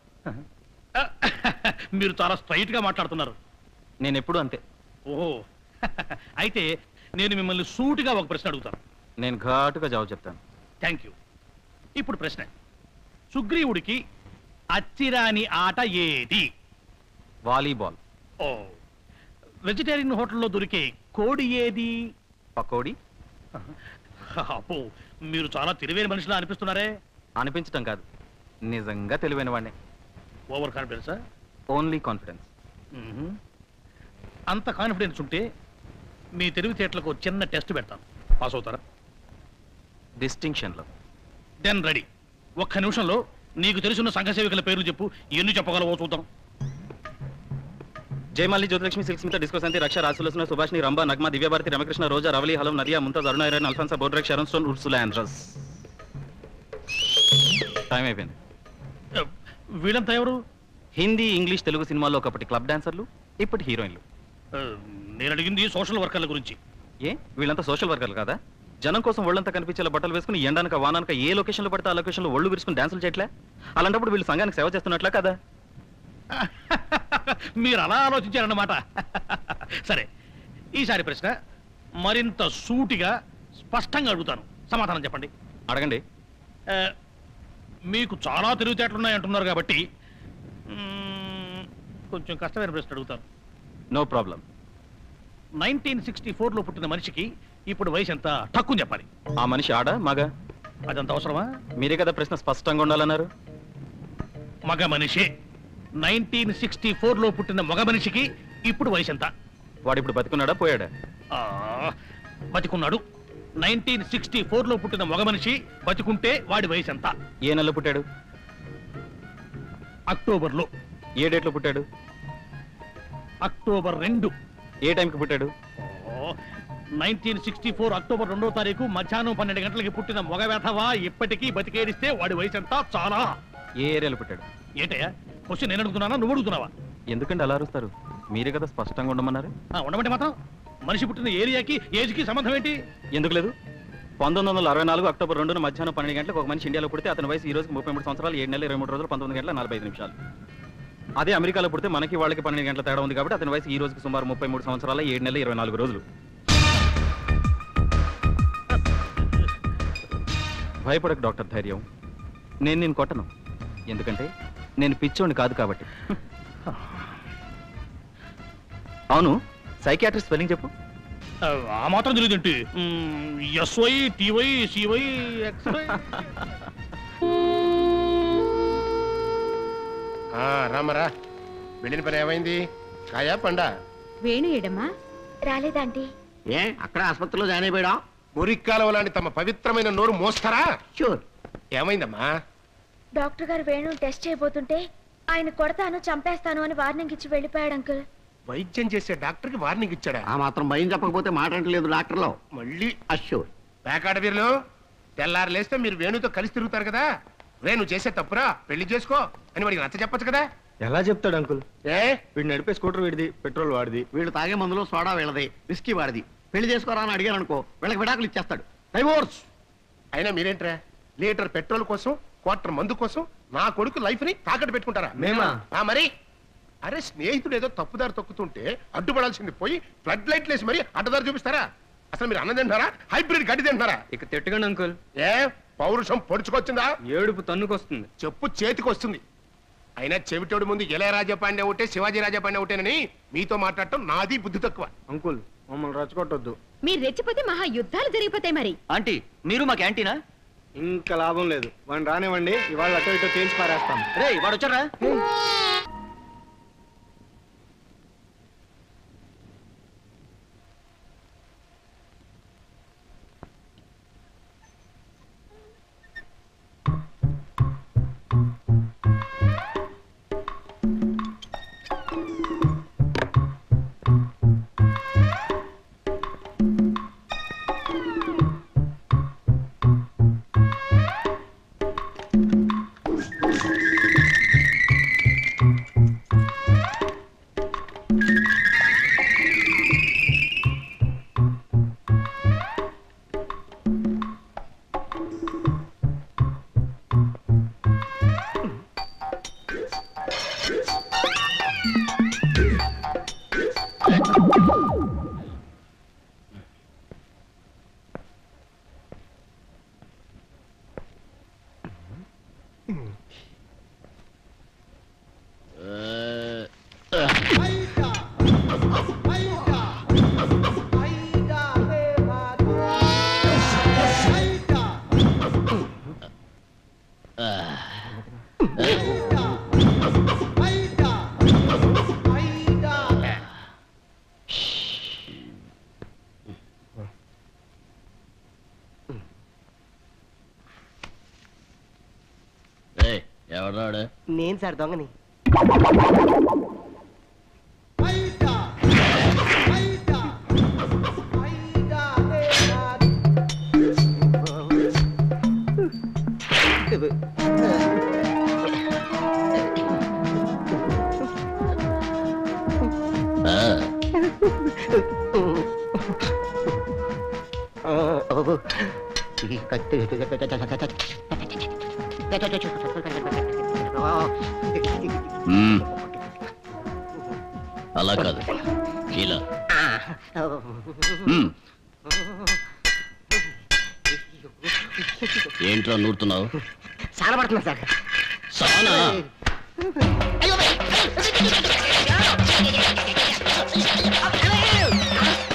మీరు చాలా స్ట్రైట్ గా మాట్లాడుతున్నారు నేను ఎప్పుడు అంతే ఓహో అయితే నేను మిమ్మల్ని సూటిగా ఒక ప్రశ్న అడుగుతాను నేను ఘాటుగా జవాబు చెప్తాను థ్యాంక్ యూ ఇప్పుడు ప్రశ్న సుగ్రీవుడికి అచ్చిరాని ఆట ఏది వాలీబాల్ ఓ వెజిటేరియన్ హోటల్లో దొరికే కోడి ఏది పకోడీ అబ్బో మీరు చాలా తెలివైన మనిషిలా అనిపిస్తున్నారే అనిపించటం కాదు నిజంగా తెలివైన వాడిని ఓవర్ కాన్ఫిడెన్సా ఓన్లీ కాన్ఫిడెన్స్ మ్మ్. అంత కాన్ఫిడెన్స్ ఉంటే మీ తెలివితేటలకు ఒక చిన్న టెస్ట్ పెడతాను పాస్ అవుతారా డిస్టింక్షన్లో దెన్ రెడీ ఒక్క నిమిషంలో నీకు తెలిసిన సంఘ సేవకుల పేర్లు చెప్పు ఎన్ని చెప్పగలవో చూద్దాం జయమాలి జ్యోతిలక్ష్మి సిల్క్ స్మిత డిస్కో శాంతి రక్ష రాసులసిన సుభాష్ని రంభ నగ్మ దివ్యభారతి రమకృష్ణ రోజా రవలి హలం నదియా ముంతాజ్ అరుణారాయణ అల్ఫాన్సా బోడ్రక్ Sharon Stone Ursula Andress time అయిపోయింది వీళ్ళంతా ఎవరు హిందీ ఇంగ్లీష్ తెలుగు సినిమాల్లో ఒకప్పటి క్లబ్ డాన్సర్లు ఇప్పటి హీరోయిన్లు ఆ, నేను అడిగింది సోషల్ వర్కర్ల గురించి ఏ వీళ్ళంతా సోషల్ వర్కర్లు కదా జనం కోసం ఒళ్ళంతా కనిపించేలా బట్టలు వేసుకుని ఎండనక వాననక ఏ లొకేషన్లో పడితే ఆ లొకేషన్లో ఒళ్ళు విరుచుకుని డాన్సులు చేయట్లే అలాంటప్పుడు వీళ్ళు సంఘానికి సేవ చేస్తున్నట్లే కదా మీరు అలా ఆలోచించారన్నమాట సరే ఈసారి ప్రశ్న మరింత సూటిగా స్పష్టంగా అడుగుతాను సమాధానం చెప్పండి అడగండి ఆ, మీకు చాలా తెలివితేటలు అంటున్నారు కాబట్టి మ్మ్, కొంచెం కష్టమైన ప్రశ్న అడుగుతాను నో ప్రాబ్లం నైన్టీన్ సిక్స్టీ లో పుట్టిన మనిషికి ఇప్పుడు వయసు ఎంత తక్కువ చెప్పాలి ఆ మనిషి ఆడ మగ అదంత అవసరమా మీరే కదా ప్రశ్న స్పష్టంగా ఉండాలన్నారు మగ మనిషి నైన్టీన్ సిక్స్టీ లో పుట్టిన మగ మనిషికి ఇప్పుడు వయసు ఎంత వాడు ఇప్పుడు బతుకున్నాడా పోయాడా ఆ, బతికున్నాడు నైన్టీన్ సిక్స్టీ లో పుట్టిన మగ మనిషి బతికుంటే వాడి వయసు ఎంత ఏ నెలలో పుట్టాడు అక్టోబర్లో ఏ డేట్లో పుట్టాడు అక్టోబర్ రెండు ఏ టైంకి పుట్టాడు నైన్టీన్ సిక్స్టీ ఫోర్ అక్టోబర్ రెండో తారీఖు మధ్యాహ్నం పన్నెండు గంటలకి పుట్టిన మగ వేధవా ఇప్పటికీ బతికేడిస్తే వాడి వయసు ఎంత చాలా ఏ ఏరియాలో పుట్టాడు ఏంటయ్యా క్వశ్చన్ నేను అడుగుతున్నానా నువ్వు అడుగుతున్నావా ఎందుకంటే అలా అరుస్తారు మీరే కదా స్పష్టంగా ఉండమన్నారు ఆ, ఉండమంటే మాత్రం మనిషి పుట్టిన ఏరియాకి ఏజ్కి సంబంధం ఏంటి ఎందుకు లేదు పంతొమ్మిది వందల అరవై నాలుగు అక్టోబర్ రెండున మధ్యాహ్నం పన్నెండు గంటలకు ఒక మనిషి ఇండియాలో పుడితే అతని వయసు ఈ రోజుకి ముప్పై మూడు సంవత్సరాలు ఏడు నెలలు ఇరవై మూడు రోజులు పంతొమ్మిది గంటల నలభై ఐదు నిమిషాలు అదే అమెరికాలో పుడితే మనకి వాళ్ళకి పన్నెండు గంటల తేడా ఉంది కాబట్టి అతని వయసు ఈ రోజుకి సుమారు ముప్పై మూడు సంవత్సరాల ఏడు నెలల ఇరవై నాలుగు రోజులు భయపడకు డాక్టర్ ధైర్యం నేను నేను కొట్టను ఎందుకంటే నేను పిచ్చోని కాదు కాబట్టి అవును సైకియాట్రిస్ట్ స్పెల్లింగ్ చెప్పు ఆ, ఆ మాత్రం తెలియదేంటి ఎస్వై టీవై సివై ఎక్స్వై ఆ, రామరా వెళ్ళిన పని ఏమైంది కాయా పండా వేణు ఏడమ్మా రాలేదంటీ ఏ అక్కడ ఆసుపత్రిలో జాయిన్ అయిపోయాడా మురిక్కాలం లాంటి తమ పవిత్రమైన నోరు మోస్తారా షూర్ ఏమైందమ్మా డాక్టర్ గారు వేణు టెస్ట్ చేయబోతుంటే ఆయన కొడతాను చంపేస్తాను అని వార్నింగ్ ఇచ్చి వెళ్ళిపోయాడు అంకుల్ వైద్యం చేసే డాక్టర్ కి వార్నింగ్ ఇచ్చాడా ఆ మాత్రం భయం చెప్పకపోతే మాట అంటలేదు డాక్టర్లో మళ్ళీ అష్యూర్ పేకాట వీరులు తెల్లారు లేస్తే మీరు వేణుతో కలిసి తిరుగుతారు కదా వేణు చేసే తప్పురా పెళ్లి చేసుకో అని వాడికి నచ్చ చెప్పొచ్చు కదా ఎలా చెప్తాడు అంకుల్ ఏ వీడు నడిపే స్కూటర్ వీడిది పెట్రోల్ వాడిది వీళ్ళు తాగే మందులో సోడా వీళ్ళది విస్కీ వాడిది పెళ్లి చేసుకోరా అని అడిగారు అనుకో వీళ్ళకి విడాకులు ఇచ్చేస్తాడు డైవోర్స్ అయినా మీరేంట్రా లీటర్ పెట్రోల్ కోసం క్వార్టర్ మందు కోసం నా కొడుకు లైఫ్ ని తాకట్టు పెట్టుకుంటారా మేమా? ఆ మరి అరే స్నేహితుడు ఏదో తప్పుదారి తొక్కుతుంటే అడ్డుపడాల్సింది పోయి ఫ్లడ్ లైట్లు వేసి మరి అడ్డదారి చూపిస్తారా అసలు మీరు అన్నం తింటారా హైబ్రిడ్ గడ్డి తింటారా ఇక తిట్టగండి అంకుల్ ఏ పౌరుషం పొడుచుకొచ్చిందా ఏడుపు తన్నుకొస్తుంది చెప్పు చేతికి వస్తుంది అయినా చెవిటోడు ముందు ఇళయరాజా పాండే ఒకటే శివాజీ రాజా పాండే ఒకటేనని మీతో మాట్లాడటం నాది బుద్ధి తక్కువ అంకుల్ మమ్మల్ని రచ్చగొట్టొద్దు మీరు రెచ్చిపోతే మహా యుద్ధాలు జరిగిపోతాయి మరి ఆంటీ మీరు మా క్యాంటీనా ఇంకా లాభం లేదు వాడిని రానివ్వండి ఇవాళ అటో ఇటో తేల్చి పారేస్తాం రే వాడు వచ్చారా ఎవరాడు నేను సార్ దొంగని మ్మ్. అలా కాదు ఇలా మ్మ్. ఏంట్రా నూరుతున్నావు చాలా పడుతున్నా సార్ సానా అయ్యో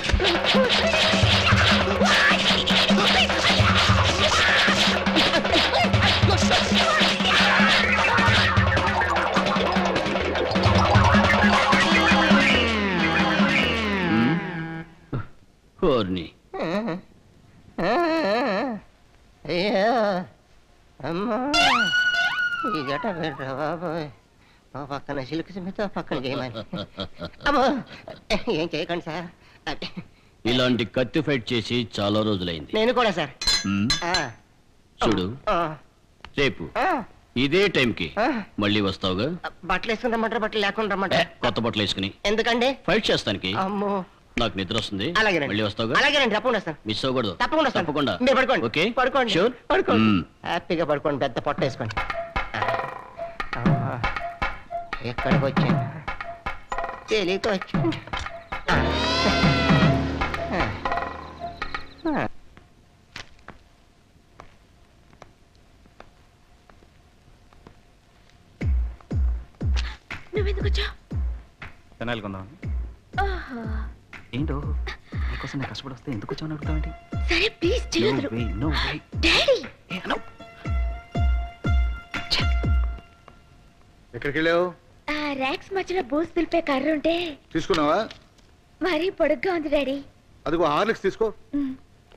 మాట వినరా బాబోయ్ ఓ పక్కన సిల్క్ స్మిత్ ఓ పక్కన చేయమని అమ్మో ఏం చేయకండి సార్ ఇలాంటి కత్తి ఫైట్ చేసి చాలా రోజులైంది నేను కూడా సార్ మ్మ్. ఆ, చూడు ఆ, రేపు ఆ, ఇదే టైంకి ఆ. మళ్ళీ వస్తావుగా బట్టలు వేసుకుని రమ్మంటారా బట్టలు లేకుండా రమ్మంటారా కొత్త బట్టలు వేసుకుని ఎందుకండి ఫైట్ చేస్తానికి అమ్మో నాకు నిద్ర వస్తుంది అలాగేనండి. మళ్ళీ వస్తావుగా అలాగేనండి తప్పకుండా వస్తాను మిస్ అవ్వకూడదు తప్పకుండా వస్తాను తప్పకుండా మీరు పడుకోండి ఓకే పడుకోండి షూర్ పడుకోండి మ్మ్. హ్యాపీగా పడుకోండి పెద్ద పొట్ట వేసుకోండి అమ్మా, ఎక్కడికి వచ్చాను తెలియక వచ్చాను ఆ. ఆ. ఆ. నువ్వెందుకు వచ్చావు ఫినాయిల్ కొందాం ఓహో ఏంటో నీకోసం నేను కష్టపడి వస్తే ఎందుకు వచ్చావు అడుగుతావేంటి సరే ప్లీజ్ చేయొద్దు No way, no way. Daddy ఎక్కడికి వెళ్ళావు ఆ ర్యాక్స్ మధ్యలో బూస్ దులిపే కర్ర ఉంటే తీసుకున్నావా మరీ పొడుగ్గా ఉంది డాడీ అదిగో హార్లిక్స్ తీసుకో ఉమ్.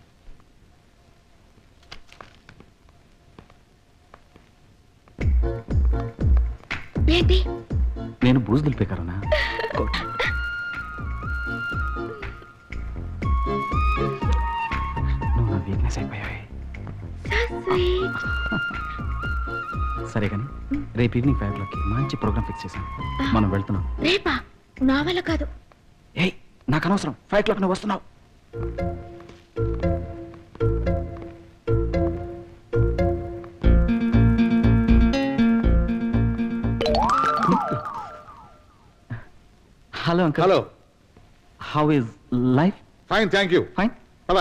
ఏంటి నేను బూజు దులిపేకారనా నువ్వు నా వీక్నెస్ అయిపోయాయి స్వీట్ సరే కానీ రేపు ఈవినింగ్ ఫైవ్ ఓక్లాక్కి మంచి ప్రోగ్రామ్ ఫిక్స్ చేశాను మనం వెళ్తున్నాం రేపా నా వల్ల కాదు ఏయ్ నాకు అనవసరం ఫైవ్ ఓ క్లాక్ నువ్వు వస్తున్నావు hello uncle hello how is life fine thank you fine అలా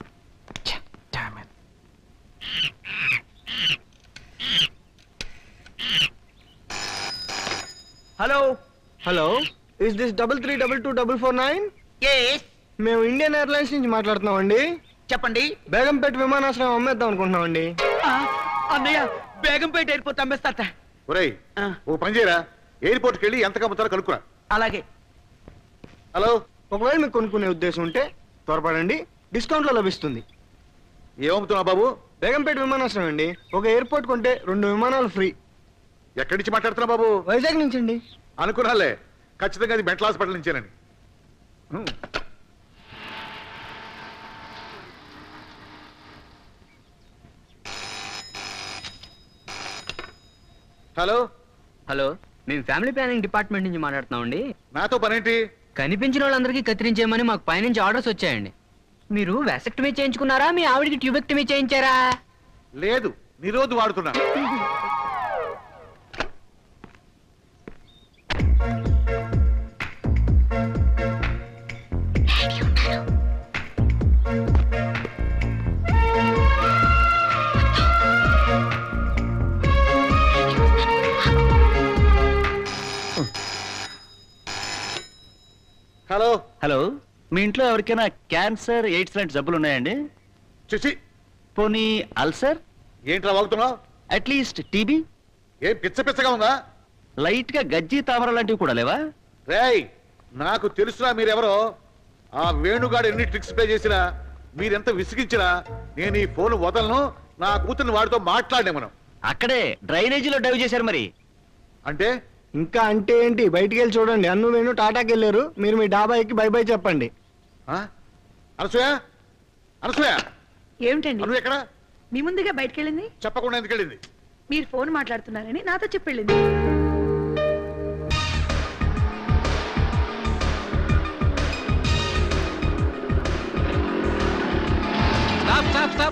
hello hello is this double three double two double four nine మేము ఇండియన్ ఎయిర్లైన్స్ నుంచి మాట్లాడుతున్నామండి చెప్పండి బేగంపేట విమానాశ్రయం అమ్మేద్దాం అనుకుంటున్నామండి అన్నయ్య బేగంపేట ఎయిర్పోర్ట్ అమ్మేస్తాట ఒరేయ్ ఓ పని చేయరా ఎయిర్పోర్ట్కి వెళ్ళి ఎంత కమ్ముతారో కనుక్కురా అలాగే హలో ఒకవేళ మీకు కొనుక్కునే ఉద్దేశం ఉంటే త్వరపడండి డిస్కౌంట్లో లభిస్తుంది ఏమవుతున్నావు బాబు బేగంపేట విమానాశ్రయం అండి ఒక ఎయిర్పోర్ట్ కొంటే రెండు విమానాలు ఫ్రీ ఎక్కడి నుంచి మాట్లాడుతున్నావు బాబు వైజాగ్ నుంచి అండి అనుకున్నాలే ఖచ్చితంగా అది మెంటల్ హాస్పిటల్ నుంచేనని హ్మ్. హలో హలో మేము ఫ్యామిలీ ప్లానింగ్ డిపార్ట్మెంట్ నుంచి మాట్లాడుతున్నామండి నాతో పనేంటి కనిపించిన వాళ్ళందరికీ కత్తిరించేయమని మాకు పైనుంచి ఆర్డర్స్ వచ్చాయండి మీరు వ్యాసెక్టమీ చేయించుకున్నారా మీ ఆవిడికి ట్యూబెక్టమీ చేయించారా లేదు నిరోధు వాడుతున్నా హలో హలో మీ ఇంట్లో ఎవరికైనా క్యాన్సర్ ఎయిడ్స్ లాంటి జబ్బులు ఉన్నాయండి చూసి పోనీ అల్సర్ ఏంట్రా వాగుతున్నావు అట్లీస్ట్ టీబీ ఏం పిచ్చ పిచ్చగా ఉందా లైట్ గా గజ్జి తామర లాంటివి కూడా లేవా రేయ్ నాకు తెలుసురా మీరెవరో ఆ వేణుగాడు ఎన్ని ట్రిక్స్ ప్లే చేసినా మీరెంత విసిగించినా నేను ఈ ఫోన్ వదలను నా కూతుర్ని వాడితో మాట్లాడే మనం అక్కడే డ్రైనేజీలో డైవ్ చేశారు మరి అంటే ఇంకా అంటే ఏంటి బయటికి వెళ్ళి చూడండి అన్ను వేణు టాటాకి వెళ్ళారు మీరు మీ డాబా ఎక్కి బై బై చెప్పండి అనసూయ అనసూయ ఏమిటండి నువ్వు ఎక్కడ మీ ముందుగా బయటికి వెళ్ళింది చెప్పకుండా ఎందుకు వెళ్ళింది మీరు ఫోన్ మాట్లాడుతున్నారని నాతో చెప్పి వెళ్ళింది stop stop stop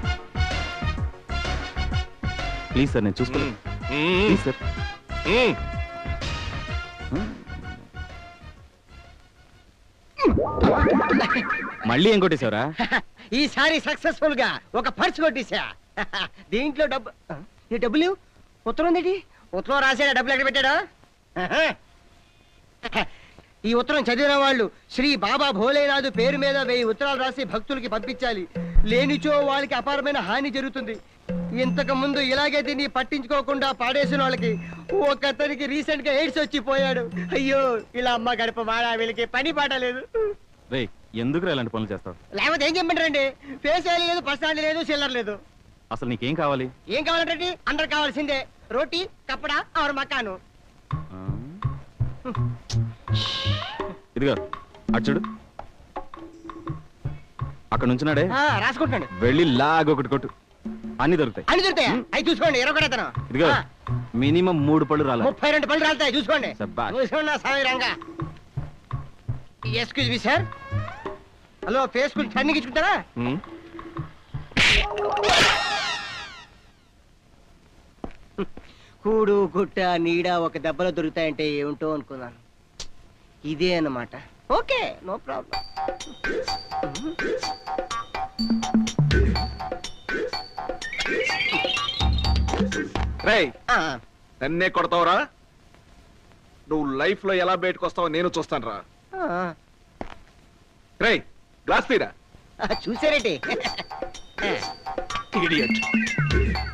please sir నేను చూసుకోలేదు ప్లీజ్ సార్ మళ్ళీ ఏం కొట్టేశావరా ఈసారి సక్సెస్ఫుల్ గా ఒక పర్స్ కొట్టేశా దీంట్లో డబ్బు ఈ డబ్బులు ఉత్తరం ఉందేటి ఉత్తరం రాసాడా డబ్బులు ఎక్కడ పెట్టాడా ఆహా. ఈ ఉత్తరం చదివిన వాళ్ళు శ్రీ బాబా భోలేనాథ్ పేరు మీద వెయ్యి ఉత్తరాలు రాసి భక్తులకి పంపించాలి లేనిచో వాళ్ళకి అపారమైన హాని జరుగుతుంది ఇంతకు ముందు ఇలాగే దీన్ని పట్టించుకోకుండా పాడేసిన వాళ్ళకి ఒకతనికి రీసెంట్ గా ఎయిడ్స్ వచ్చి పోయాడు అయ్యో ఇలా అమ్మ గడప వాడా వీళ్ళకి పని పాట లేదు రే ఎందుకు ఇలాంటి పనులు చేస్తావు లేకపోతే ఏం చెప్పంటారండి ఫేస్ వేయాలి లేదు పర్సనాలిటీ లేదు చిల్లర లేదు అసలు నీకేం కావాలి ఏం కావాలంటే అందరు కావాల్సిందే రోటీ కప్పడా ఆరు మకాను ఆ? ఇదిగో అటు చూడు అక్కడ నుంచున్నాడే ఆ, రాసుకుంటున్నాను వెళ్ళి లాగ్ ఒకటి కొట్టు అన్ని దొరుకుతాయి అన్ని దొరుకుతాయా అవి చూసుకోండి ఇరవై కూడా ఇదిగో మినిమం మూడు పళ్ళు రాలి ముప్పై రెండు పళ్ళు రాలుతాయి చూసుకోండి శబ్బాష్. చూసుకోండి స్వామి రంగా excuse me sir hello face కు టర్నింగ్ ఇచ్చుకుంటారా ఉమ్. కూడు గుట్ట నీడ ఒక దెబ్బలో దొరుకుతాయంటే ఏమిటో అనుకున్నాను ఇదే అన్నమాట ఓకే నో ప్రాబ్లం రేయ్ నన్నే కొడతావురా నువ్వు లైఫ్ లో ఎలా బయటకు వస్తావో నేను చూస్తాను రా రేయ్ గ్లాస్ తీరా చూసారేంటి ఇడియట్